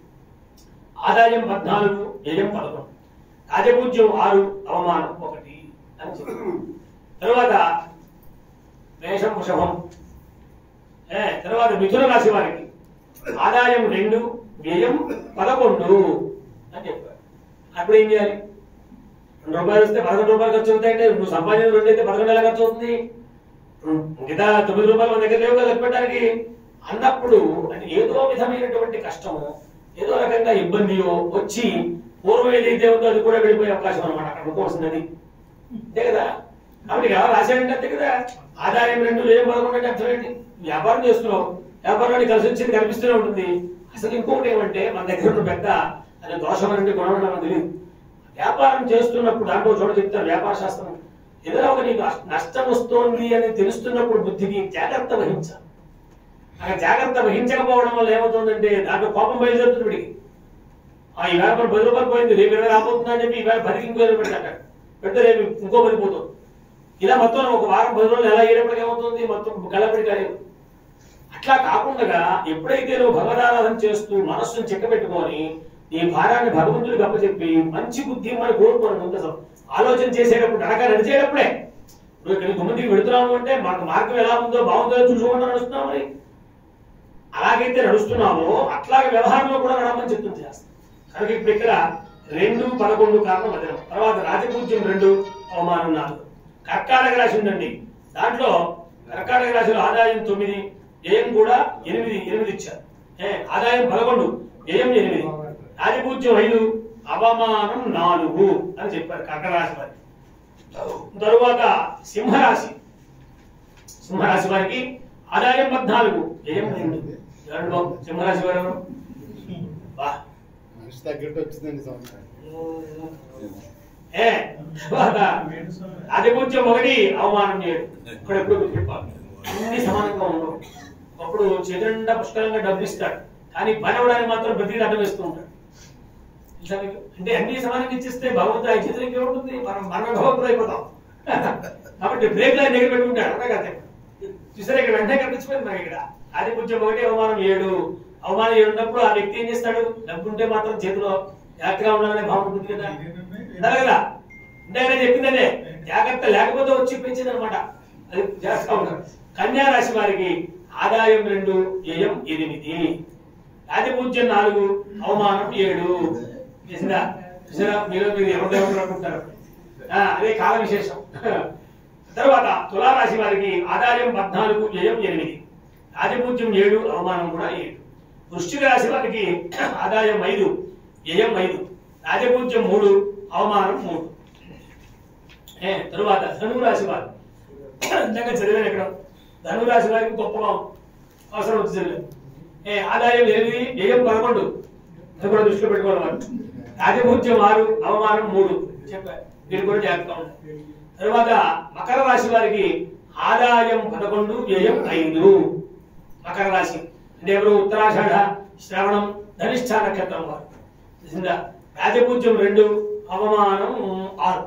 ఆదాయం పద్నాలుగు వ్యయం పదకొండు రాజపూజ్యం ఆరు అవమానం ఒకటి అని చెప్పారు తరువాత మేషం వృషభం ఏ, తర్వాత మిథున రాశి వారికి ఆదాయం రెండు వ్యయం పదకొండు అని చెప్పారు అప్పుడు ఏం చేయాలి రెండు రూపాయలు వస్తే పదకొండు రూపాయలు ఖర్చు అవుతాయంటే నువ్వు సంపాదించిన రెండు అయితే పదకొండు ఎలా ఖర్చు అవుతుంది మిగతా తొమ్మిది రూపాయలు మన దగ్గర లేవు కదా లెక్క పెట్టడానికి అన్నప్పుడు అంటే ఏదో విధమైనటువంటి కష్టము ఏదో రకంగా ఇబ్బందియో వచ్చి పూర్వం ఏదైతే ఉందో అది కూడా వెళ్ళిపోయే అవకాశం అనమాట అక్కడ అనుకోవాల్సింది అది అంతే కదా కాబట్టి ఎలా రాశాడంటే అంతే కదా ఆదాయం రెండు వ్యయం పదకొండు అంటే అర్థం ఏంటి వ్యాపారం చేస్తున్నావు వ్యాపారాన్ని కలిసి వచ్చింది కనిపిస్తూనే ఉంటుంది అసలు ఇంకొకటి ఏమంటే మన దగ్గర ఉన్న పెద్ద అది దోషం అంటే గుణం అంటే మనకు తెలియదు వ్యాపారం చేస్తున్నప్పుడు దాంట్లో ఒక చోట చెప్తారు వ్యాపార శాస్త్రం ఏదైనా ఒక నీకు అస్- నష్టం వస్తోంది అని తెలుస్తున్నప్పుడు బుద్ధికి జాగ్రత్త వహించాలి అక్కడ జాగ్రత్త వహించకపోవడం వల్ల ఏమవుతుందంటే దాంట్లో కోపం బయలుదేరుతుంది వీడికి ఆ ఈ వేళ మరి పది రూపాయలు పోయింది రేపు ఇరవై రాబోతుందా అని చెప్పి ఈ వేళ పదికి ఇంకో ఇరవై పెడతాడు పెడితే రేపు ఇంకో పది పోతుంది ఇలా మొత్తం ఒక వారం పది రోజులు ఎలా అయ్యేటప్పటికి ఏమవుతుంది మొత్తం గలపడి కానీ అట్లా కాకుండా ఎప్పుడైతే నువ్వు భగవదారాధన చేస్తూ మనస్సును చెక్కబెట్టుకొని నీ భారాన్ని భగవంతుడికి అప్పచెప్పి మంచి బుద్ధి మన కోరుకోవడం ముందు అసలు ఆలోచన చేసేటప్పుడు నడక నడిచేటప్పుడే ఇప్పుడు ఇక్కడ గుమ్మడికి వెళుతున్నాము అంటే మనకు మార్గం ఎలా ఉందో బాగుందో చూసుకోకుండా నడుస్తున్నాం మరి అలాగైతే నడుస్తున్నామో అట్లాగే వ్యవహారంలో కూడా నడమని చెప్తుంది చేస్తాం కనుక ఇప్పుడు ఇక్కడ రెండు పదకొండు కారణం మధ్యనం తర్వాత రాజపూజ్యం రెండు అవమానం నాలుగు కర్కాటక రాశి ఉందండి దాంట్లో కర్కాటక రాశిలో ఆదాయం తొమ్మిది వ్యయం కూడా ఎనిమిది ఎనిమిది ఇచ్చారు ఏ ఆదాయం పదకొండు వ్యయం ఎనిమిది రాజపూజ్యం ఐదు అవమానం నాలుగు అని చెప్పారు కర్కట రాశి వారికి తరువాత సింహరాశి సింహరాశి వారికి ఆదాయం పద్నాలుగు వ్యయం రెండు ఎవరు బాబు? సింహరాశి వారు ఎవరు? వా. మనిషి తగ్గట్టు వచ్చిందండి సంవత్సరం ఏ తర్వాత ఆధిపత్యం ఒకటి అవమానం చేయడు ఇక్కడ ఎప్పుడు గుర్తుపెట్టుకోవాలి అన్ని సమానంగా ఉండవు అప్పుడు చేతులండా పుష్కలంగా డబ్బు ఇస్తాడు కానీ పని అవ్వడానికి మాత్రం ప్రతి అడ్డం వేస్తూ ఉంటాడు తెలుసా మీకు? అంటే అన్ని సమానంగా ఇచ్చేస్తే భగవంతుడు ఆయన చేతులకి ఏముంటుంది మనం మనం భగవంతుడు అయిపోతాం కాబట్టి బ్రేక్ లైన్ దగ్గర పెట్టుకుంటాడు అంతే కదా చూసారా ఇక్కడ వెంటనే కనిపించిపోయింది మనకి ఇక్కడ ఆధిపత్యం ఒకటి అవమానం ఏడు అవమానం ఏడు ఉన్నప్పుడు ఆ వ్యక్తి ఏం చేస్తాడు డబ్బు ఉంటే మాత్రం చేతిలో జాగ్రత్తగా ఉండాలనే భావన ఉంటుంది కదా ఉండాలి కదా అంటే ఆయన చెప్పింది అదే జాగ్రత్త లేకపోతే వచ్చి పెంచింది అనమాట అది జాగ్రత్తగా ఉండాలి కన్యా రాశి వారికి ఆదాయం రెండు వ్యయం ఎనిమిది రాజపూజ్యం నాలుగు అవమానం ఏడు చేసిందా చూసారా మీరు మీరు ఎవరు అనుకుంటారు ఆ, అదే కాల విశేషం తర్వాత తులారాశి వారికి ఆదాయం పద్నాలుగు వ్యయం ఎనిమిది రాజపూజ్యం ఏడు అవమానం కూడా ఏడు వృశ్చిక రాశి వారికి ఆదాయం ఐదు వ్యయం ఐదు రాజపూజ్యం మూడు అవమానం మూడు ఏ తరువాత ధనువు రాశి వారు ఇందాక చదివాను ఇక్కడ ధనువు రాశి వారికి గొప్పగా ఉంది. అవసరం వచ్చి చదివాను ఏ ఆదాయం ఎనిమిది వ్యయం పదకొండు ఇది కూడా దృష్టిలో పెట్టుకోవాలి వారు రాజపూజ్యం ఆరు అవమానం మూడు చెప్పారు మీరు కూడా జాగ్రత్తగా ఉండాలి తరువాత మకర రాశి వారికి ఆదాయం పదకొండు వ్యయం ఐదు మకర రాశి అంటే ఎవరు ఉత్తరాషాఢ శ్రవణం ధనిష్ఠ నక్షత్రం వారు తెలిసిందా రాజపూజ్యం రెండు అవమానం ఆరు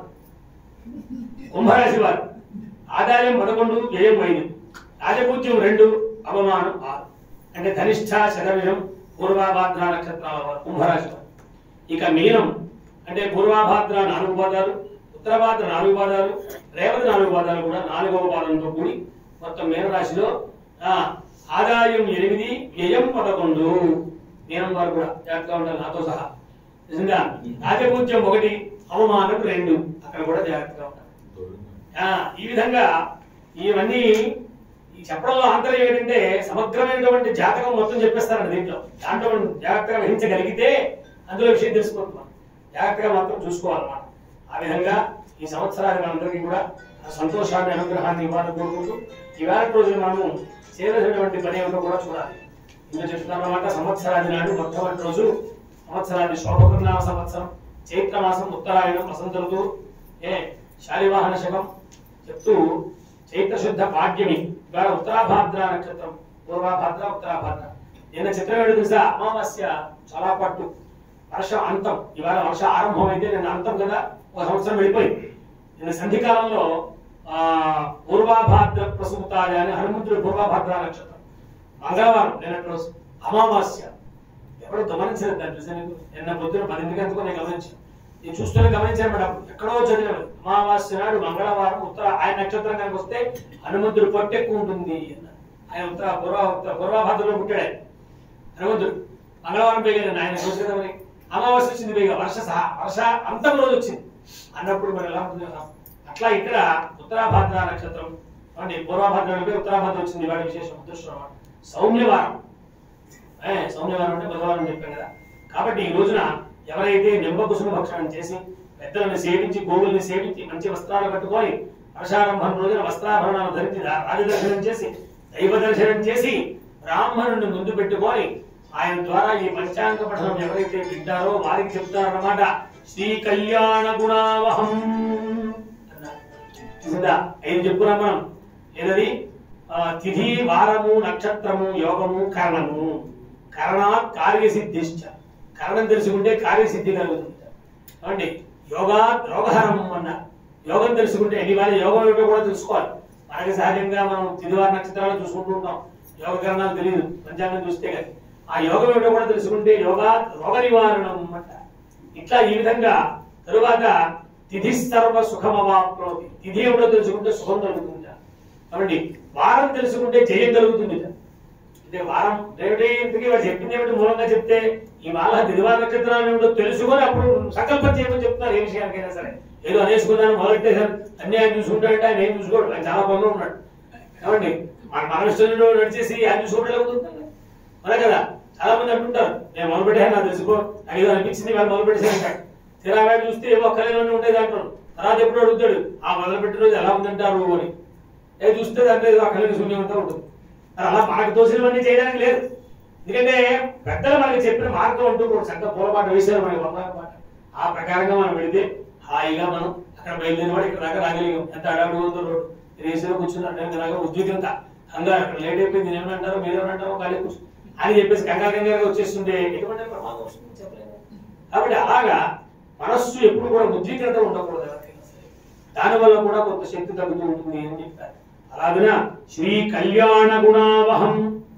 కుంభరాశి వారు ఆదాయం పదకొండు వ్యయం ఐదు రాజపూజ్యం రెండు అవమానం ఆరు అంటే ధనిష్ఠ శతవిషం పూర్వాభాద్ర నక్షత్రాల వారు కుంభరాశి వారు ఇక మీనం అంటే పూర్వాభాద్ర నాలుగు పాదాలు ఉత్తరభాద్ర నాలుగు పాదాలు రేవతి నాలుగు పాదాలు కూడా నాలుగవ పాదంతో కూడి మొత్తం మీనరాశిలో ఆ, ఆదాయం ఎనిమిది వ్యయం పదకొండు మీనం వారు కూడా జాగ్రత్తగా ఉండాలి నాతో సహా నిజంగా రాజపూజ్యం ఒకటి అవమానం రెండు అక్కడ కూడా జాగ్రత్తగా ఉండాలి ఆ, ఈ విధంగా ఇవన్నీ ఈ చెప్పడంలో ఆంతర్యం ఏంటంటే సమగ్రమైనటువంటి జాతకం మొత్తం చెప్పేస్తారండి దీంట్లో దాంట్లో మనం జాగ్రత్తగా వహించగలిగితే అందులో విషయం తెలిసిపోతున్నాం జాగ్రత్తగా మాత్రం చూసుకోవాలన్నమాట ఆ విధంగా ఈ సంవత్సరానికి మనందరికీ కూడా ఆ సంతోషాన్ని అనుగ్రహాన్ని ఇవ్వాలని కోరుకుంటూ ఇవాళ రోజున మనము చేయవలసినటువంటి పని ఏమిటో కూడా చూడాలి ఇంకా చెప్తున్నాం అన్నమాట సంవత్సరాది నాడు మొట్టమొదటి రోజు సంవత్సరాది శోభకృనామ సంవత్సరం చైత్ర మాసం ఉత్తరాయణం వసంత ఋతువు ఏ శాలివాహన శకం చెప్తూ చైత్ర శుద్ధ పాడ్యమి ఇవాళ ఉత్తరాభాద్ర నక్షత్రం పూర్వాభాద్ర ఉత్తరాభాద్ర నిన్న చిత్రం ఏడు తెలుసా అమావాస్య చాలా పట్టు వర్ష అంతం ఇవాళ వర్ష ఆరంభం అయితే నిన్న అంతం కదా ఒక సంవత్సరం వెళ్ళిపోయింది నిన్న సంధికాలంలో ఆ పూర్వాభాద్ర ప్రసూతాయ అని హనుమంతుడు పూర్వాభాద్ర నక్షత్రం మంగళవారం నిన్నటి రోజు అమావాస్య ఎవరో గమనించలేదు దాని చూసా నీకు నిన్న పొద్దున పదింటికి అందుకో నేను గమనించాను నేను చూస్తూనే గమనించాను మేడం ఎక్కడో చదివాను అమావాస్య నాడు మంగళవారం ఉత్తర ఆయన నక్షత్రం కనుక వస్తే హనుమంతుడు పొట్టెక్కువ ఉంటుంది అన్నారు ఆయన ఉత్తర పూర్వ ఉత్తర పూర్వభాద్రలో పుట్టాడు ఆయన హనుమంతుడు మంగళవారం పోయి ఆయన చూసి కదా మరి అమావాస్య వచ్చింది పైగా వర్ష సహా వర్ష అంతం రోజు వచ్చింది అన్నప్పుడు మరి ఎలా ఉంటుంది కదా అట్లా ఇక్కడ ఉత్తరాభాద్ర నక్షత్రం అంటే పూర్వభాద్ర పోయి ఉత్తరాభాద్ర వచ్చింది ఇవాళ విశేషం అదృష్టం అన్నమాట సౌమ్యవారం ఏ, సౌమ్యవారం అంటే బుధవారం చెప్పాను కదా కాబట్టి ఈ రోజున ఎవరైతే నింబ కుసుమ భక్షణం చేసి పెద్దలను సేవించి గోవుల్ని సేవించి మంచి వస్త్రాలు కట్టుకొని వర్షారంభం రోజున వస్త్రాభరణాలు ధరించి రా- రాజదర్శనం చేసి దైవ దర్శనం చేసి బ్రాహ్మణుని ముందు పెట్టుకొని ఆయన ద్వారా ఈ పంచాంగ పఠనం ఎవరైతే వింటారో వారికి చెప్తారన్నమాట శ్రీ కళ్యాణ గుణావహం అన్నారు చూసిందా ఐదు చెప్పుకున్నాం మనం ఏదది ఆ, తిథి వారము నక్షత్రము యోగము కరణము కరణాత్ కార్యసిద్ధిష్ట కరణం తెలుసుకుంటే కార్యసిద్ధి కలుగుతుంది ఏమండి యోగా రోగహరము అన్న యోగం తెలుసుకుంటే ఎన్ని వాళ్ళ యోగం ఏమిటో కూడా తెలుసుకోవాలి మనకి సహజంగా మనం తిదివార నక్షత్రాలు చూసుకుంటూ ఉంటాం యోగ కరణాలు తెలియదు పంచాంగం చూస్తే కానీ ఆ యోగం ఏమిటో కూడా తెలుసుకుంటే యోగా రోగ నివారణం అంట ఇట్లా ఈ విధంగా తరువాత తిథి సర్వ సుఖమవాప్నోతి తిథి ఏమిటో తెలుసుకుంటే సుఖం కలుగుతుంట కాబట్టి వారం తెలుసుకుంటే జయం కలుగుతుంది అంటే వారం ఏమిటి ఇంతకీ వాడు చెప్పింది ఏమిటి మూలంగా చెప్తే ఈ వాళ్ళ దిదివార నక్షత్రాలు ఏమిటో తెలుసుకొని అప్పుడు సంకల్పం చేయమని చెప్తున్నారు ఏ విషయానికైనా సరే ఏదో అనేసుకున్నాను మొదలెట్టేశారు అన్ని ఆయన చూసుకుంటాడంటే ఆయన ఏం చూసుకోడు ఆయన చాలా పనులు ఉన్నాడు ఏమండి మన మన ఇష్టంలో నడిచేసి ఆయన చూసుకోవడం అవుతుంది అదే కదా చాలా మంది అంటుంటారు నేను మొదలు పెట్టాను నాకు తెలుసుకో నాకు ఏదో అనిపించింది వాళ్ళు మొదలు పెట్టేసి అంటాడు తీరా వాడు చూస్తే ఏవో ఒక్కలేని ఉంటాయి దాంట్లో తర్వాత ఎప్పుడు అడుగుతాడు ఆ మొదలు పెట్టిన రోజు ఎలా ఉందంటారు అని ఏ చూస్తే దాంట్లో ఏదో అక్కలేని శూన్యం అంతా ఉంటుంది మరి అలా మనకు తోసినవన్నీ చేయడానికి లేదు ఎందుకంటే పెద్దలు మనకి చెప్పిన మార్గం అంటూ ఒక చక్క పూలపాట వేశారు మనకి వందల పాట ఆ ప్రకారంగా మనం వెళితే హాయిగా మనం అక్కడ బయలుదేరి వాడు ఇక్కడ దాకా రాగలిగాం ఎంత అడగడు ఉందో రోడ్డు రేసులో కూర్చున్నట్టు ఇలాగా ఉద్యోగంతా కంగారు అక్కడ లేట్ అయిపోయింది ఏమంటారో మీరేమంటారో ఖాళీ కూర్చు అని చెప్పేసి కంగారు కంగారుగా వచ్చేస్తుంటే ఎటువంటి ప్రమాదం వస్తుంది చెప్పలేము కాబట్టి అలాగా మనస్సు ఎప్పుడు కూడా ఉద్విగ్నత ఉండకూడదు ఎవరికైనా సరే దానివల్ల కూడా కొంత శక్తి తగ్గుతూ ఉంటుంది అని చెప్తారు అలాగన శ్రీ కళ్యాణ గుణావహం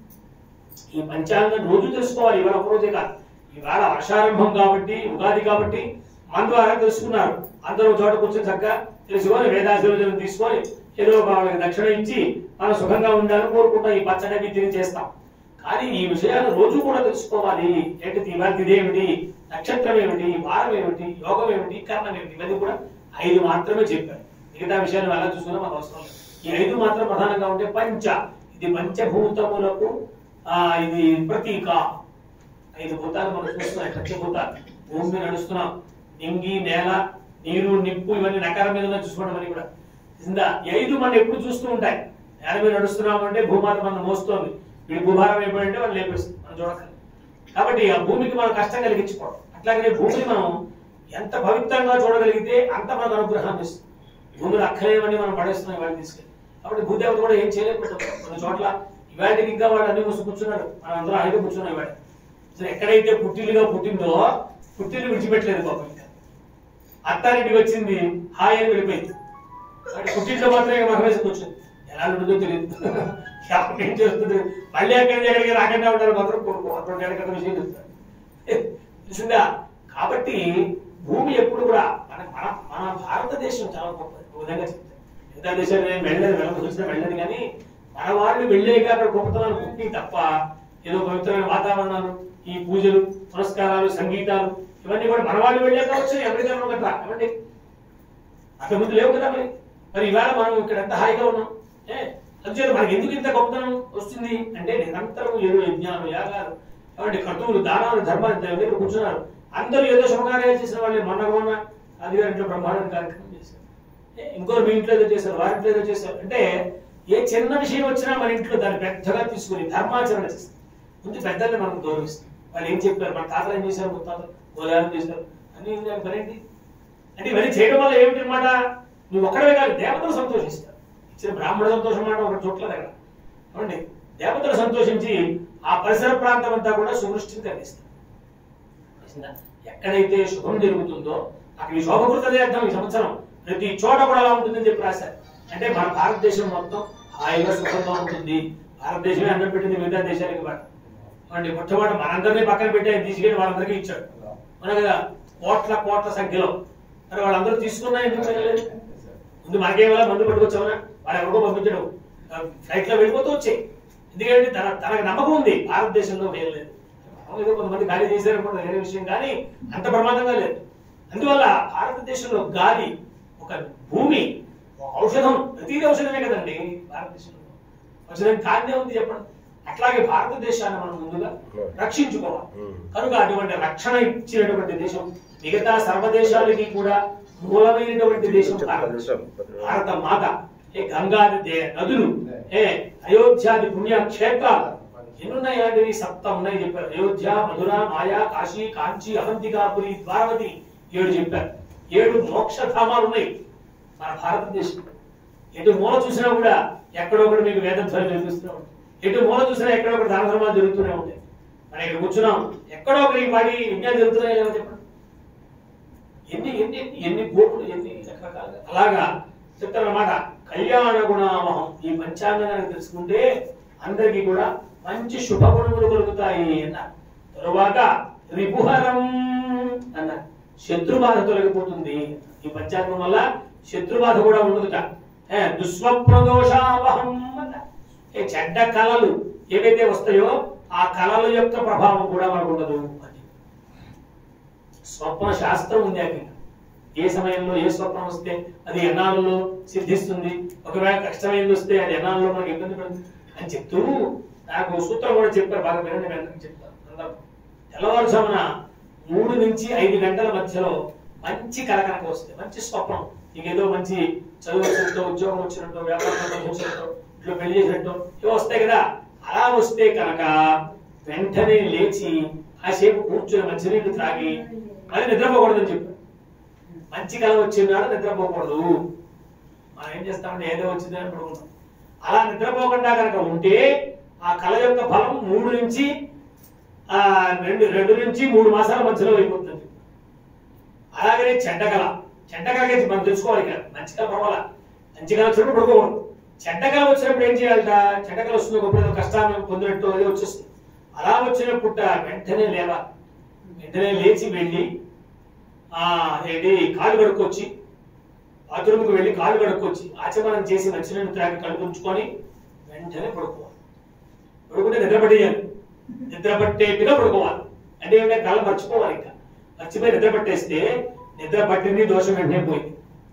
ఈ పంచాంగం రోజు తెలుసుకోవాలి ఇవాళ ఒక రోజే కాదు ఇవాళ వర్షారంభం కాబట్టి ఉగాది కాబట్టి మన ద్వారా తెలుసుకున్నారు అందరూ ఒక చోట కూర్చొని చక్కగా తెలుసుకొని వేదాశీర్వచనం తీసుకొని ఏదో ఒక వాళ్ళకి దక్షిణ ఇచ్చి మనం సుఖంగా ఉండాలని కోరుకుంటాం ఈ పచ్చడి అవి తిని చేస్తాం కానీ ఈ విషయాలు రోజు కూడా తెలుసుకోవాలి ఏంటి ఇవాళ ఇదేమిటి నక్షత్రం ఏమిటి వారం ఏమిటి యోగం ఏమిటి కర్ణం ఏమిటి ఇవన్నీ కూడా ఐదు మాత్రమే చెప్పారు మిగతా విషయాలు ఎలా చూసుకున్నా మనకు అవసరం లేదు ఈ ఐదు మాత్రం ప్రధానంగా ఉంటే పంచ ఇది పంచభూతములకు ఆ ఇది ప్రతీక ఐదు భూతాలు మనం చూస్తున్నాం పంచభూతాలు భూమి మీద నడుస్తున్నాం నింగి నేల నీరు నిప్పు ఇవన్నీ నకారం మీద ఉన్నాయి చూసుకోవడం అని కూడా ఇందా ఈ ఐదు మనం ఎప్పుడు చూస్తూ ఉంటాయి నేల మీద నడుస్తున్నాం అంటే భూమాత మనం మోస్తోంది వీడి భూభారం అయిపోయింటే వాళ్ళు లేపేస్తుంది మనం చూడక్కర్లేదు కాబట్టి ఆ భూమికి మనం కష్టం కలిగించుకోవడం అట్లాగనే భూమిని మనం ఎంత పవిత్రంగా చూడగలిగితే అంత మనకు అనుగ్రహాన్ని ఇస్తుంది భూమిలో అక్కలేవన్నీ మనం పడేస్తున్నాం ఇవాళ తీసుకెళ్ళి కాబట్టి భూదేవత కూడా ఏం చేయలేకపోతున్నాం కొన్ని చోట్ల ఇవాటికి ఇంకా వాడు అన్ని మూసి కూర్చున్నాడు మనం అందరూ ఆయన కూర్చున్నాం ఇవాళ అసలు ఎక్కడైతే పుట్టిలుగా పుట్టిందో పుట్టిలు విడిచిపెట్టలేదు పాపం ఇంకా అత్తారింటికి వచ్చింది హాయ్ అని వెళ్ళిపోయింది అంటే పుట్టింట్లో మాత్రమే మహమేసి కూర్చుంది ఎలా ఉంటుందో తెలియదు ఎవరు ఏం చేస్తుంది మళ్ళీ అక్కడి నుంచి ఎక్కడికి రాకుండా ఉండాలి మాత్రం కోరుకో అక్కడ ఎక్కడ విషయం చెప్తారు తెలిసిందా కాబట్టి భూమి ఎప్పుడు కూడా మన మన మన భారతదేశం చాలా గొప్పది ఒక విధంగా చెప్తారు మిగతా దేశాలు నేను వెళ్ళలేదు వెళ్ళదు వచ్చినా వెళ్ళదు కానీ మన వాళ్ళు వెళ్ళేక అక్కడ గొప్పతనాలు పుట్టి తప్ప ఏదో పవిత్రమైన వాతావరణాలు ఈ పూజలు పురస్కారాలు సంగీతాలు ఇవన్నీ కూడా మన వాళ్ళు వెళ్ళాక వచ్చాయి ఎవరికైనా ఒకటి రా ఏమండి అక్కడ ముందు లేవు కదా మరి మరి ఇవాళ మనం ఇక్కడ ఎంత హాయిగా ఉన్నాం ఏ అందుచేత మనకి ఎందుకు ఇంత గొప్పతనం వస్తుంది అంటే నిరంతరం ఏదో యజ్ఞాలు యాగాలు కాబట్టి కర్తువులు దానాలు ధర్మాలు దగ్గర కూర్చున్నారు అందరూ ఏదో శుభకార్యాలు చేసిన వాళ్ళే మొన్న మొన్న అది గారి ఇంట్లో బ్రహ్మాండ కార్యక్రమం చేశారు ఏ, ఇంకోరు మీ ఇంట్లో ఏదో చేశారు వారి ఇంట్లో ఏదో చేశారు అంటే ఏ చిన్న విషయం వచ్చినా మన ఇంట్లో దాన్ని పెద్దగా తీసుకుని ధర్మాచరణ చేస్తాం ముందు పెద్దల్ని మనం గౌరవిస్తాం వాళ్ళు ఏం చెప్పారు మన తాతలు ఏం చేశారు ముత్తాతలు గోదానం చేశారు అన్ని ఏం చేయాలి మరేంటి అంటే ఇవన్నీ చేయడం వల్ల ఏమిటి అనమాట నువ్వు ఒక్కడవే కాదు దేవతలు సంతోషిస్తారు ఇచ్చిన బ్రాహ్మణ సంతోషం మాట ఒక చోట్ల దగ్గర ఏమండి దేవతలు సంతోషించి ఆ పరిసర ప్రాంతం అంతా కూడా సువృష్టిని కలిగిస్తారు తెలిసిందా? ఎక్కడైతే శుభం జరుగుతుందో అక్కడ ఈ శోభకృతదే అర్థం ఈ సంవత్సరం ప్రతి చోట కూడా అలా ఉంటుందని చెప్పి రాశారు అంటే మన భారతదేశం మొత్తం హాయిగా సుఖంగా ఉంటుంది భారతదేశమే అన్నం పెట్టింది మిగతా దేశాలకి పాటు అంటే మొట్టమొదటి మనందరినీ పక్కన పెట్టి ఆయన తీసుకెళ్ళి వాళ్ళందరికీ ఇచ్చాడు మన కదా కోట్ల కోట్ల సంఖ్యలో మరి వాళ్ళందరూ తీసుకున్నా ఎందుకు వెళ్ళలేదు ముందు మనకే వాళ్ళ మందు పట్టుకొచ్చామన్నా వాడు ఎవరికో పంపించడం ఫ్లైట్ లో వెళ్ళిపోతూ వచ్చాయి ఎందుకంటే తన తనకు నమ్మకం ఉంది భారతదేశంలో వేయలేదు ఏదో కొంతమంది గాలి చేశారనుకుంటే వేరే విషయం కానీ అంత ప్రమాదంగా లేదు అందువల్ల భారతదేశంలో గాలి ఒక భూమి ఒక ఔషధం ప్రతిదీ ఔషధమే కదండి భారతదేశంలో ఔషధం కాదే ఉంది చెప్పండి అట్లాగే భారతదేశాన్ని మనం ముందుగా రక్షించుకోవాలి కనుక అటువంటి రక్షణ ఇచ్చినటువంటి దేశం మిగతా సర్వదేశాలకి కూడా మూలమైనటువంటి దేశం భారతదేశం భారత మాత ఏ గంగాది దే- నదులు ఏ అయోధ్యాది పుణ్య క్షేత్రాలు ఎన్నున్నాయి అలాంటివి సప్త ఉన్నాయి చెప్పారు అయోధ్య మధుర మాయా కాశీ కాంచి అవంతికాపురి ద్వారవతి ఏడు చెప్పారు ఏడు మోక్ష ధామాలు ఉన్నాయి మన భారతదేశం ఎటు మూల చూసినా కూడా ఎక్కడో ఒకటి మీకు వేద ధ్వని వినిపిస్తూనే ఉంటుంది ఎటు మూల చూసినా ఎక్కడో ఒకటి దాన ధర్మాలు జరుగుతూనే ఉంటాయి మనం ఇక్కడ కూర్చున్నాం ఎక్కడో ఒకటి వాడి విజ్ఞానం జరుగుతున్నాయి కదా చెప్పండి ఎన్ని ఎన్ని ఎన్ని గోపులు ఎన్ని రకరకాలుగా అలాగా చెప్తారన్నమాట కళ్యాణ గుణావహం ఈ పంచాంగాన్ని తెలుసుకుంటే అందరికీ కూడా మంచి శుభగుణములు కలుగుతాయి అన్నారు తరువాత రిపుహరం అన్నారు శత్రుబాధ తొలగిపోతుంది ఈ పంచాంగం వల్ల శత్రుబాధ కూడా ఉండదుట ఏ, దుస్వప్నదోషావహం అన్నారు ఏ చెడ్డ కళలు ఏవైతే వస్తాయో ఆ కళల యొక్క ప్రభావం కూడా మనకు ఉండదు అని స్వప్న శాస్త్రం ఉంది అక్కడ ఏ సమయంలో ఏ స్వప్నం వస్తే అది ఎన్నాళ్ళలో సిద్ధిస్తుంది ఒకవేళ కష్టమైంది వస్తే అది ఎన్నాళ్ళలో మనకి ఇబ్బంది పడుతుంది అని చెప్తూ నాకు సూత్రం కూడా చెప్పారు బాగా వినండి నేను అందరికీ చెప్తాను అందరూ తెల్లవారుజామున మూడు నుంచి ఐదు గంటల మధ్యలో మంచి కలకనక వస్తే మంచి స్వప్నం నీకు ఏదో మంచి చదువు వచ్చినట్టు ఉద్యోగం వచ్చినట్టు వ్యాపారం వచ్చినట్టు ఇట్లా పెళ్లి చేసినట్టు ఇవి వస్తాయి కదా అలా వస్తే కనుక వెంటనే లేచి కాసేపు కూర్చొని మంచినీళ్ళు త్రాగి మళ్ళీ నిద్రపోకూడదని చెప్పారు మంచి కళ వచ్చినాడు నిద్రపోకూడదు మనం ఏం చేస్తామంటే ఏదో వచ్చిందని పడుకుంటాం అలా నిద్రపోకుండా కనుక ఉంటే ఆ కళ యొక్క ఫలం మూడు నుంచి ఆ రెండు రెండు నుంచి మూడు మాసాల మధ్యలో అయిపోతుంది అలాగనే చెడ్డ కళ చెడ్డ కళకి మనం తెలుసుకోవాలి ఇక్కడ మంచి కళ పర్వాలా మంచి కళ వచ్చినప్పుడు పడుకోకూడదు చెడ్డ కళ వచ్చినప్పుడు ఏం చేయాలట చెడ్డ కళ వస్తుంది ఒకప్పుడు ఏదో కష్టాన్ని పొందినట్టు అది వచ్చేస్తుంది అలా వచ్చినప్పుడు వెంటనే లేవాలి వెంటనే లేచి వెళ్ళి ఆ ఏంటి కాలు కడుక్కొచ్చి బాత్రూమ్కి వెళ్ళి కాలు కడుక్కొచ్చి ఆచమనం చేసి మంచినీళ్ళు త్రాగి కడుపు ఉంచుకొని వెంటనే పడుకోవాలి పడుకుంటే నిద్ర పట్టేయాలి నిద్ర పట్టేట్టుగా పడుకోవాలి అంటే ఏంటంటే కళ్ళ మర్చిపోవాలి ఇంకా మర్చిపోయి నిద్ర పట్టేస్తే నిద్ర పట్టింది దోషం వెంటనే పోయింది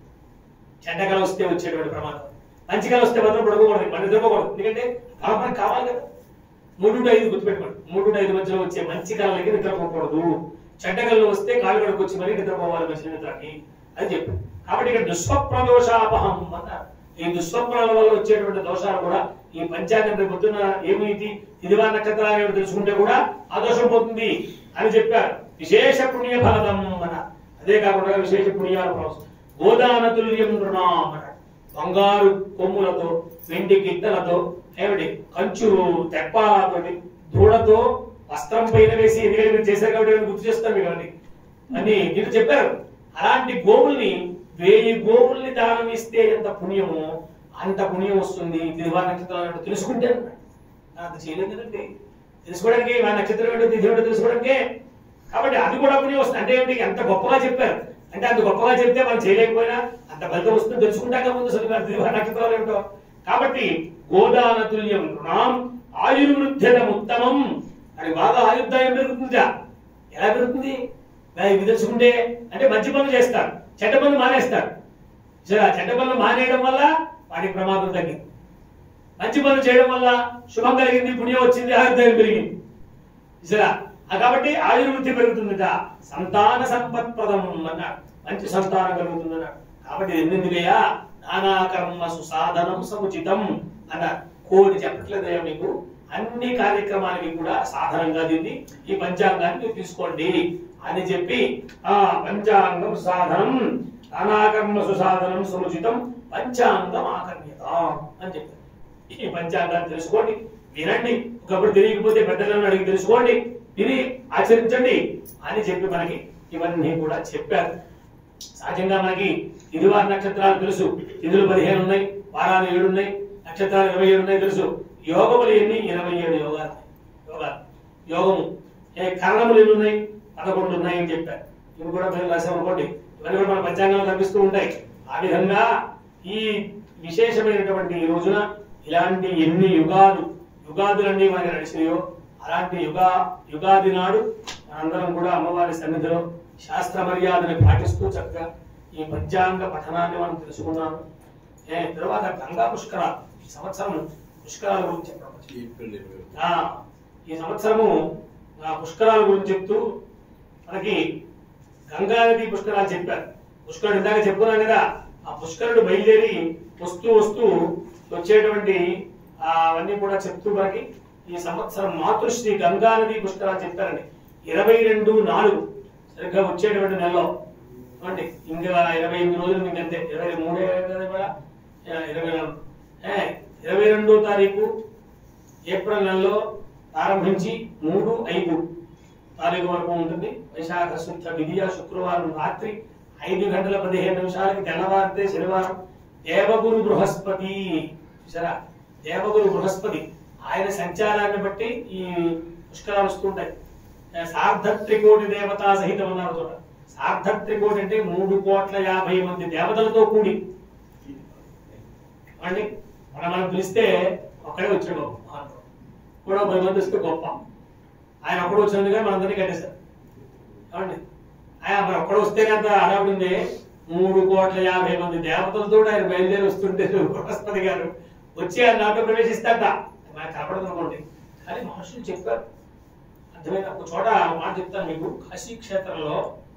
చెడ్డ కళ వస్తే వచ్చేటువంటి ప్రమాదం మంచి కళ వస్తే మాత్రం పడుకోకూడదు మనం నిద్రపోకూడదు ఎందుకంటే కళ మనకి కావాలి కదా మూడు టు ఐదు గుర్తుపెట్టుకోండి మూడు టు ఐదు మధ్యలో వచ్చే మంచి కళలకి నిద్రపోకూడదు చెడ్డ కళలు వస్తే కాలు కడుకు వచ్చి మరీ నిద్రపోవాలి మంచి నిద్రకి అని చెప్పి కాబట్టి ఇక్కడ దుస్వప్న దోషాపహం అన్నారు ఈ దుస్వప్నాల వల్ల వచ్చేటువంటి దోషాలు కూడా ఈ పంచాంగం రేపు పొద్దున్న ఏమి ఇది ఇదివా నక్షత్రాలు ఏమిటో తెలుసుకుంటే కూడా ఆ దోషం పోతుంది అని చెప్పారు విశేష పుణ్య ఫలదం అన్న అదే కాకుండా విశేష పుణ్యాల ఫలం గోదాన తుల్యం నృణాం అన్నాడు బంగారు కొమ్ములతో వెండి గిట్టలతో ఏమిటి కంచు తెప్పాలతోటి దూడతో వస్త్రం పైన వేసి ఎందుకంటే మీరు చేశారు కాబట్టి నేను గుర్తు చేస్తాను మీకు అవన్నీ అని మీరు చెప్పారు అలాంటి గోవుల్ని వేయి గోవుల్ని దానం ఇస్తే ఎంత పుణ్యమో అంత పుణ్యం వస్తుంది తిరువా నక్షత్రాలు ఏంటో తెలుసుకుంటే అన్నాడు. అంత చేయలేదు కదండి తెలుసుకోవడానికి మా నక్షత్రం ఏంటో తిథి ఏంటో తెలుసుకోవడానికే కాబట్టి అది కూడా పుణ్యం వస్తుంది అంటే ఏమిటి ఎంత గొప్పగా చెప్పారు అంటే అంత గొప్పగా చెప్తే మనం చేయలేకపోయినా అంత ఫలితం వస్తుంది తెలుసుకుంటాక ముందు చదివారు తిరువా నక్షత్రాలు ఏమిటో కాబట్టి గోదాన తుల్యం రుణాం ఆయుర్వృద్ధ్యతం ఉత్తమం అది బాగా ఆయుర్దాయం పెరుగుతుందా ఎలా పెరుగుతుంది మరి ఇవి తెలుసుకుంటే అంటే మంచి పనులు చేస్తారు చెడ్డ పనులు మానేస్తారు సరే ఆ చెడ్డ పనులు మానేయడం వల్ల వాటికి ప్రమాదం తగ్గింది మంచి పనులు చేయడం వల్ల శుభం కలిగింది పుణ్యం వచ్చింది ఆయుర్దాయం పెరిగింది సరే ఆ కాబట్టి ఆయుర్వృద్ధి పెరుగుతుందట సంతాన సంపత్ప్రదం అన్నాడు మంచి సంతానం కలుగుతుంది అన్నాడు కాబట్టి ఎన్నెందుకయ్యా నానా కర్మ సుసాధనం సముచితం అన్నాడు కోడి చెప్పట్లేదయ్యా మీకు అన్ని కార్యక్రమాలకి కూడా సాధనంగా దీన్ని ఈ పంచాంగాన్ని మీరు తీసుకోండి అని చెప్పి ఆ పంచాంగం సాధనం నానాకర్మ సుసాధనం సముచితం పంచాంగం ఆకర్ణ్యత అని చెప్పారు ఈ పంచాంగాన్ని తెలుసుకోండి వినండి ఒకప్పుడు తెలియకపోతే పెద్దలను అడిగి తెలుసుకోండి విని ఆచరించండి అని చెప్పి మనకి ఇవన్నీ కూడా చెప్పారు సహజంగా మనకి ఇదివార నక్షత్రాలు తెలుసు తిథులు పదిహేను ఉన్నాయి వారాలు ఏడు ఉన్నాయి నక్షత్రాలు ఇరవై ఏడు ఉన్నాయి తెలుసు యోగములు ఎన్ని ఇరవై ఏడు యోగాలు యోగాలు యోగము ఏ కారణములు ఎన్ని ఉన్నాయి పదకొండు ఉన్నాయి అని చెప్పారు ఇవి కూడా మీరు రాసామనుకోండి ఇవన్నీ కూడా మన పంచాంగంలో కనిపిస్తూ ఉంటాయి ఆ విధంగా ఈ విశేషమైనటువంటి ఈ రోజున ఇలాంటి ఎన్ని యుగాలు యుగాదులన్నీ మనకి నడిచినాయో అలాంటి యుగా యుగాది నాడు మనందరం కూడా అమ్మవారి సన్నిధిలో శాస్త్ర మర్యాదని పాటిస్తూ చక్కగా ఈ పంచాంగ పఠనాన్ని మనం తెలుసుకున్నాము ఏ తర్వాత గంగా పుష్కరాలు ఈ సంవత్సరం పుష్కరాల గురించి చెప్పడం ఏప్రిల్ ఇరవై ఒకటి. ఆ, ఈ సంవత్సరము ఆ పుష్కరాల గురించి చెప్తూ మనకి గంగానది పుష్కరాలు చెప్పారు పుష్కరుడు ఇందాక చెప్పుకున్నాం కదా ఆ పుష్కరుడు బయలుదేరి వస్తూ వస్తూ వచ్చేటువంటి ఆ, అవన్నీ కూడా చెప్తూ మనకి ఈ సంవత్సరం మాతృశ్రీ గంగానది పుష్కరాలు చెప్పారండి ఇరవై రెండు నాలుగు సరిగ్గా వచ్చేటువంటి నెలలో ఏమండి ఇంకా ఇరవై ఎనిమిది రోజులు మీకు అంతే ఇరవై మూడే కదా ఇవాళ? ఆ, ఇరవై నాలుగు ఏ, ఇరవై రెండో తారీఖు ఏప్రిల్ నెలలో ప్రారంభించి మూడు ఐదు తారీఖు వరకు ఉంటుంది వైశాఖ శుద్ధ విధియ శుక్రవారం రాత్రి ఐదు గంటల పదిహేను నిమిషాలకి తెల్లవారితే శనివారం దేవగురు బృహస్పతి చూసారా దేవగురు బృహస్పతి ఆయన సంచారాన్ని బట్టి ఈ పుష్కరాలు వస్తుంటాయి ఆ, సార్ధ త్రికోటి దేవతా సహితం అన్నారు చూడ సార్ధ త్రికోటి అంటే మూడు కోట్ల యాభై మంది దేవతలతో కూడి అండి మనం మనం పిలిస్తే ఒక్కడే వచ్చాడు మహానుభావుడు. కూడా పది మంది వస్తే గొప్ప ఆయన ఒక్కడు వచ్చినందుగా మనందరినీ కట్టేశారు ఏమండి ఆయన మరి ఒక్కడు వస్తేనే అంత హడావుడి ఉంది మూడు కోట్ల యాభై మంది దేవతలతో ఆయన బయలుదేరి వస్తుంటే బృహస్పతి గారు వచ్చి ఆయన నాతో ప్రవేశిస్తాట నాకు కనపడదు అనుకోండి కానీ మహర్షులు చెప్పారు అర్థమైన ఒక చోట ఒక మాట చెప్తాను మీకు కాశీ క్షేత్రంలో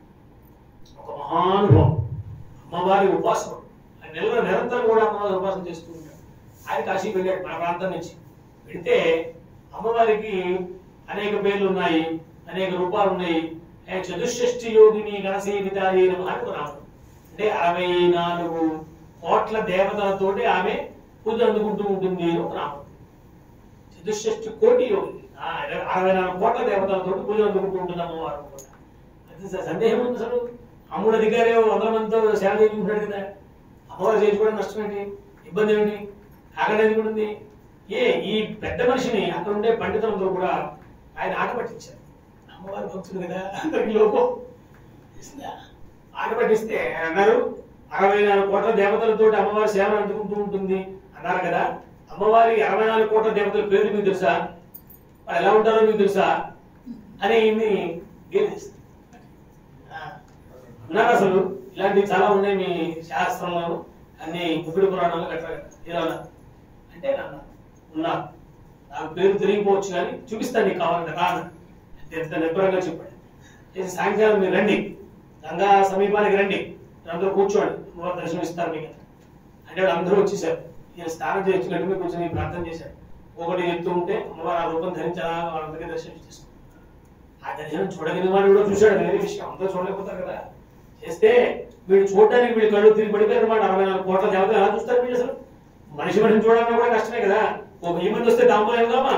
ఒక మహానుభవం అమ్మవారి ఉపాసకుడు ఆయన నెలలో నిరంతరం కూడా అమ్మవారి ఉపాసన చేస్తూ ఉంటాడు ఆయన కాశీకి వెళ్ళాడు మన ప్రాంతం నుంచి వెళితే అమ్మవారికి అనేక పేర్లు ఉన్నాయి అనేక రూపాలు ఉన్నాయి ఆయన చతుషష్ఠి యోగిని గణసేవితాయి నమః నామం అంటే అరవై నాలుగు కోట్ల దేవతలతోటి ఆమె పూజ అందుకుంటూ ఉంటుంది అని ఒక నామం చతుషష్ఠి కోటి యోగి ఆ, అరవై నాలుగు కోట్ల దేవతలతో పూజ అందుకుంటూ ఉంటుంది అమ్మవారు కూడా. అది స- సందేహం ఉంది అసలు అమ్ముడు అధికారి వందల మందితో సేవ చేయించుకుంటాడు కదా అమ్మవారు చేయించుకోవడం నష్టం ఏంటి ఇబ్బంది ఏంటి అక్కడ ఎందుకు ఉంది ఏ ఈ పెద్ద మనిషిని అక్కడ ఉండే పండితులతో కూడా ఆయన ఆట పట్టించారు అమ్మవారి భక్తుడు కదా అందరికి లోపం తెలిసిందా? ఆట పట్టిస్తే ఆయన అన్నారు అరవై నాలుగు కోట్ల దేవతలతో అమ్మవారి సేవను అందుకుంటూ ఉంటుంది అన్నారు కదా అమ్మవారి అరవై నాలుగు కోట్ల దేవతల పేర్లు మీకు తెలుసా వాళ్ళు ఎలా ఉంటారో మీకు తెలుసా అని ఈయన్ని గేలిస్తారు. ఆ, ఉన్నారు అసలు ఇలాంటివి చాలా ఉన్నాయి మీ శాస్త్రంలో అన్ని ముగ్గుడు పురాణాలు గట్రా ఇలా ఉన్నారు. అంటే నాన్న ఉన్నా నాకు పేరు తెలియకపోవచ్చు కానీ చూపిస్తాను నీకు కావాలంటే రా అన్నాడు. అంటే ఎంత నిబ్బరంగా చెప్పాడు చేసి సాయంకాలం మీరు రండి గంగా సమీపానికి రండి అందరూ కూర్చోండి అమ్మవారు దర్శనం ఇస్తారు మీకు అంటే వాళ్ళు అందరూ వచ్చేసారు ఈయన స్నానం చేయించి గడ్డి మీద కూర్చొని ప్రార్థన చేశాడు ఒకటి చెప్తూ ఉంటే అమ్మవారు ఆ రూపం ధరించాలా వాళ్ళందరికీ దర్శనం చేస్తారు ఆ దర్శనం చూడగలిగిన వాడు కూడా చూశాడు వేరే విషయం అందరూ చూడలేకపోతారు కదా చేస్తే వీడు చూడడానికి వీళ్ళు కళ్ళు తిరిగి పడిపోయారు అనమాట అరవై నాలుగు కోట్ల దేవతలు ఎలా చూస్తారు వీళ్ళు అసలు మనిషి మనిషిని చూడాలన్నా కూడా కష్టమే కదా ఒక వెయ్యి మంది వస్తే దాంట్లో కదా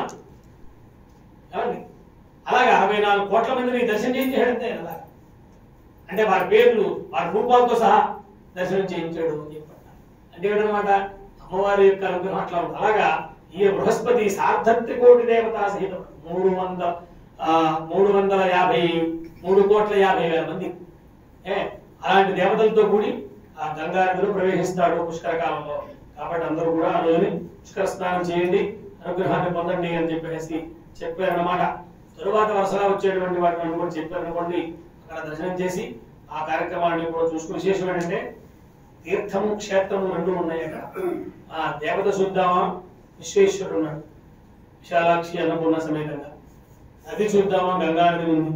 ఏమండి అలాగే అరవై నాలుగు కోట్ల మందిని దర్శనం చేయించాడు అంతే అలా అంటే వారి పేర్లు వారి రూపాలతో సహా దర్శనం చేయించాడు అని చెప్పాడు అంటే ఏంటన్నమాట అమ్మవారి యొక్క అనుగ్రహం అట్లా ఉంది అలాగా ఈ బృహస్పతి సార్ధత్రికోటి దేవతా సహితం మూడు వంద ఆ, మూడు వందల యాభై మూడు కోట్ల యాభై వేల మంది ఏ అలాంటి దేవతలతో కూడి ఆ గంగా నదిలో ప్రవేశిస్తాడు పుష్కర కాలంలో కాబట్టి అందరూ కూడా ఆ రోజుని పుష్కర స్నానం చేయండి అనుగ్రహాన్ని పొందండి అని చెప్పేసి చెప్పారన్నమాట తరువాత వరుసగా వచ్చేటువంటి వాటిని కూడా చెప్పారనుకోండి అక్కడ దర్శనం చేసి ఆ కార్యక్రమాన్ని కూడా చూసుకుని విశేషం ఏంటంటే తీర్థము క్షేత్రము రెండు ఉన్నాయి అక్కడ ఆ దేవత చూద్దామా విశ్వేశ్వరుడు ఉన్నాడు విశాలాక్షి అన్నపూర్ణ సమేతంగా నది చూద్దామా గంగా నది ఉంది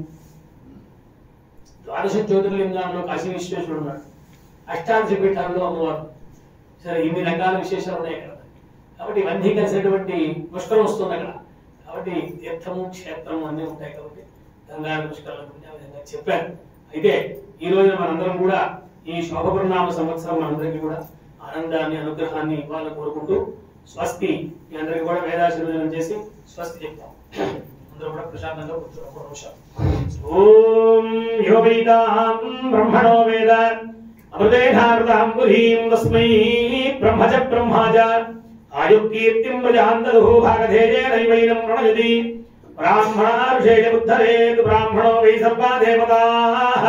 ద్వాదశ జ్యోతిర్లింగాల్లో కాశీ విశ్వేశ్వరుడు ఉన్నాడు అష్టాదశ పీఠాల్లో అమ్మవారు సరే ఇన్ని రకాల విశేషాలు ఉన్నాయి అక్కడ కాబట్టి ఇవన్నీ కలిసినటువంటి పుష్కరం వస్తుంది అక్కడ కాబట్టి తీర్థము క్షేత్రము అన్నీ ఉంటాయి కాబట్టి గంగా పుష్కరాల గురించి ఆ విధంగా చెప్పారు అయితే ఈ రోజున మనందరం కూడా ఈ శోభపరిణామ సంవత్సరం మనందరికీ కూడా ఆనందాన్ని అనుగ్రహాన్ని ఇవ్వాలని కోరుకుంటూ స్వస్తి మీ అందరికీ కూడా వేదాశీర్వదనం చేసి స్వస్తి చెప్తాం అందరూ కూడా ప్రశాంతంగా కూర్చోండి ఒక నిమిషం. ఓం యోగైతాం బ్రహ్మణో వేద అమృతేధామృతాం పురీం తస్మై బ్రహ్మజ బ్రహ్మాజ ఆయుకీర్తిం ప్రజాంతదు భాగధేయేనైవైనం ప్రణయతి బ్రాహ్మణారుషేయ బుద్ధరేత్ బ్రాహ్మణో వై సర్వా దేవతాః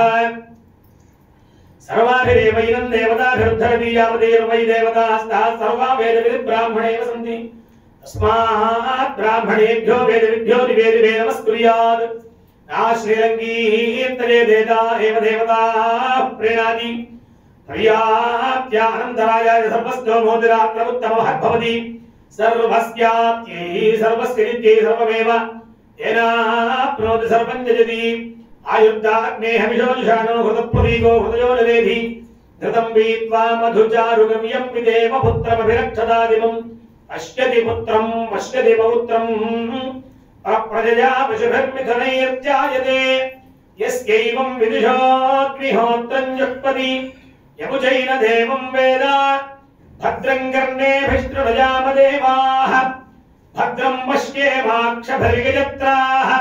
సర్వాభిరేవైనం దేవతాభిరుద్ధరతి యావదేర్వై దేవతాస్తాः సర్వా వేదవిది బ్రాహ్మణేవ సంతి తస్మాత్ బ్రాహ్మణేభ్యో వేదవిభ్యో నివేదివే నమస్కుర్యాత్ నా శ్రీరంగీర్తనే దేతా ఏవ దేవతా ప్రేణాది పర్యాప్త్యానంతరాయాయ సర్వస్తో మోదిరాత్రముత్తమః భవతి సర్వస్యాప్త్యై సర్వస్య నిత్యై సర్వమేవ ఏనాప్నోతి సర్వం జయతి ఆయుర్దాగ్నేహమిషోషాణో హృతప్రదీకో హృదయో నవేధి ధృతం వీత్వా మధుచారుగమ్యం విదేవ పుత్రమభిరక్షదాదిమం పశ్యతి పుత్రం పశ్యతి పౌత్రం ప్రజయా పశుభిర్మిథునైర్జాయతే యస్యైవం విదుషోగ్నిహోత్రం జుష్పతి యముచైన దేవం వేద భద్రం కర్ణేభిష్టృజామదేవాః భద్రం పశ్యేమాక్షభర్గజత్రాः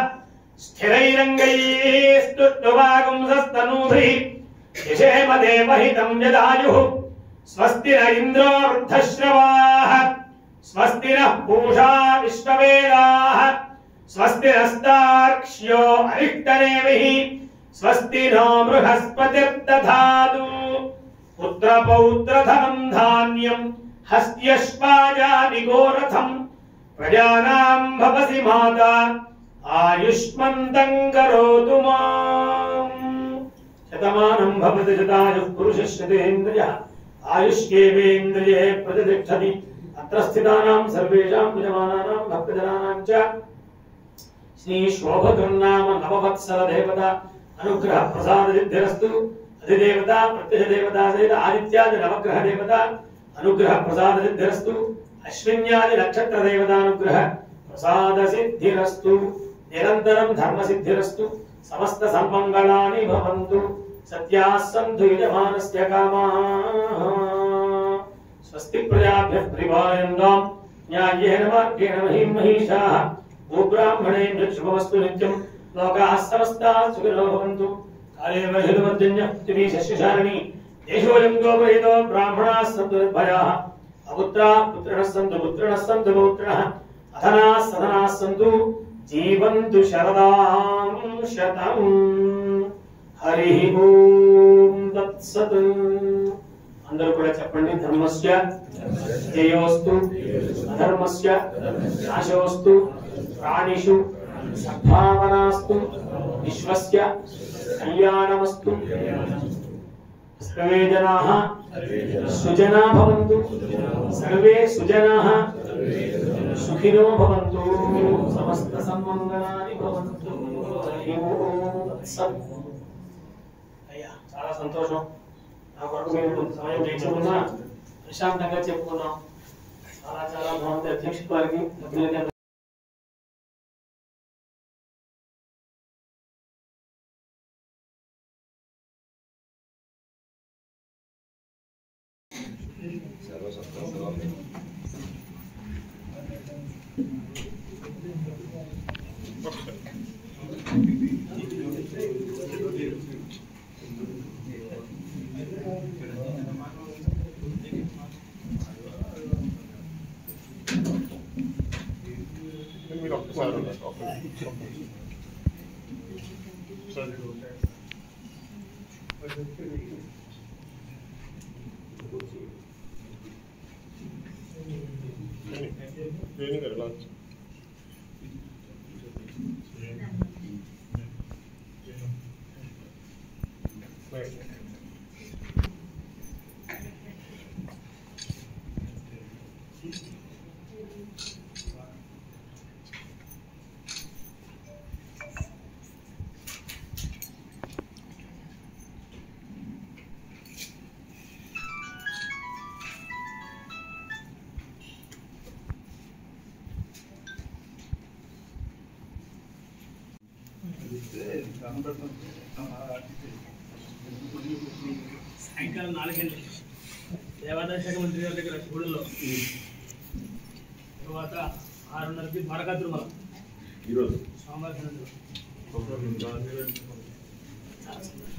స్థిరైరంగైस्तुष्टुवागुंसस्तनूभिः यशेम देवहितं यदायुः स्वस्ति न इन्द्रो वृद्धश्रवाः स्वस्ति नः पूषा विश्ववेदाः स्वस्ति नस्तार्क्ष्यो अरिष्टनेमिः स्वस्ति नो बृहस्पतिर्दधातु पुत्रपौत्रधनं धान्यं हस्त्यश्वाजानि गोरथम् प्रजानां भवसि माता आयुष्मन्तं करोतु माम् शतमानं भवति शतायुः पुरुषश्यतेन्द्रियः आयुष्येवेन्द्रिये प्रतिष्ठति अत्र स्थितानां सर्वेषां यजमानानां भक्तजनानां च श्रीशोभकृन्नाम नववत्सर देवता अनुग्रह प्रसाद सिद्धिरस्तु अधिदेवता प्रत्यक्षदेवता सहित आदित्यादि नवग्रह देवता अनुग्रह प्रसाद सिद्धिरस्तु अश्विन्यादि नक्षत्र देवतानुग्रह प्रसाद सिद्धिरस्तु निरन्तरं धर्म सिद्धिरस्तु समस्त सन्मङ्गलानि भवन्तु सत्याः सन्तु यजमानस्य कामाः स्वस्ति प्रजाभ्यः परिपालयन्ताम् न्याय्येन मार्गेण महीं महिषाः गोब्राह्मणेभ्यः शुभमस्तु नित्यम् लोकाः समस्ताः सुखिनो भवन्तु काले वहिर्वर्जन्यः पृथिवी शस्यशालिनी देशोऽयं गोपहितो ब्राह्मणाः सन्तु निर्भयाः अपुत्राः पुत्रिणः सन्तु पुत्रिणः सन्तु पौत्रिणः अधनाः सधनाः सन्तु जीवन्तु शरदां शतम् हरिः ఓం తత్సత్ అందరూ కూడా చెప్పండి ధర్మస్య జయోస్తు అధర్మస్య నాశోస్తు ప్రాణిషు సద్భావనాస్తు విశ్వస్య కళ్యాణమస్తు సర్వే జనాః సుజనా భవంతు సర్వే సుజనాః సుఖినో భవంతు సమస్త సన్మంగళాని భవంతు హరి ఓం తత్సత్ అయ్యా చాలా సంతోషం నా కొరకు మీరు కొంత సమయం వేచుకున్నా ప్రశాంతంగా చెప్పుకున్నాం చాలా చాలా బాగుంది అధ్యక్షుడు వారికి సభ్యులకి అందరికీ సాయంకాలం నాలుగంటలకి దేవాదాయ శాఖ మంత్రి గారి దగ్గర గుడిలో తర్వాత ఆరున్నరకి ద్వారకా తిరుమల ఈరోజు సోమవారం సాయంత్రం. చాలా సంతోషం.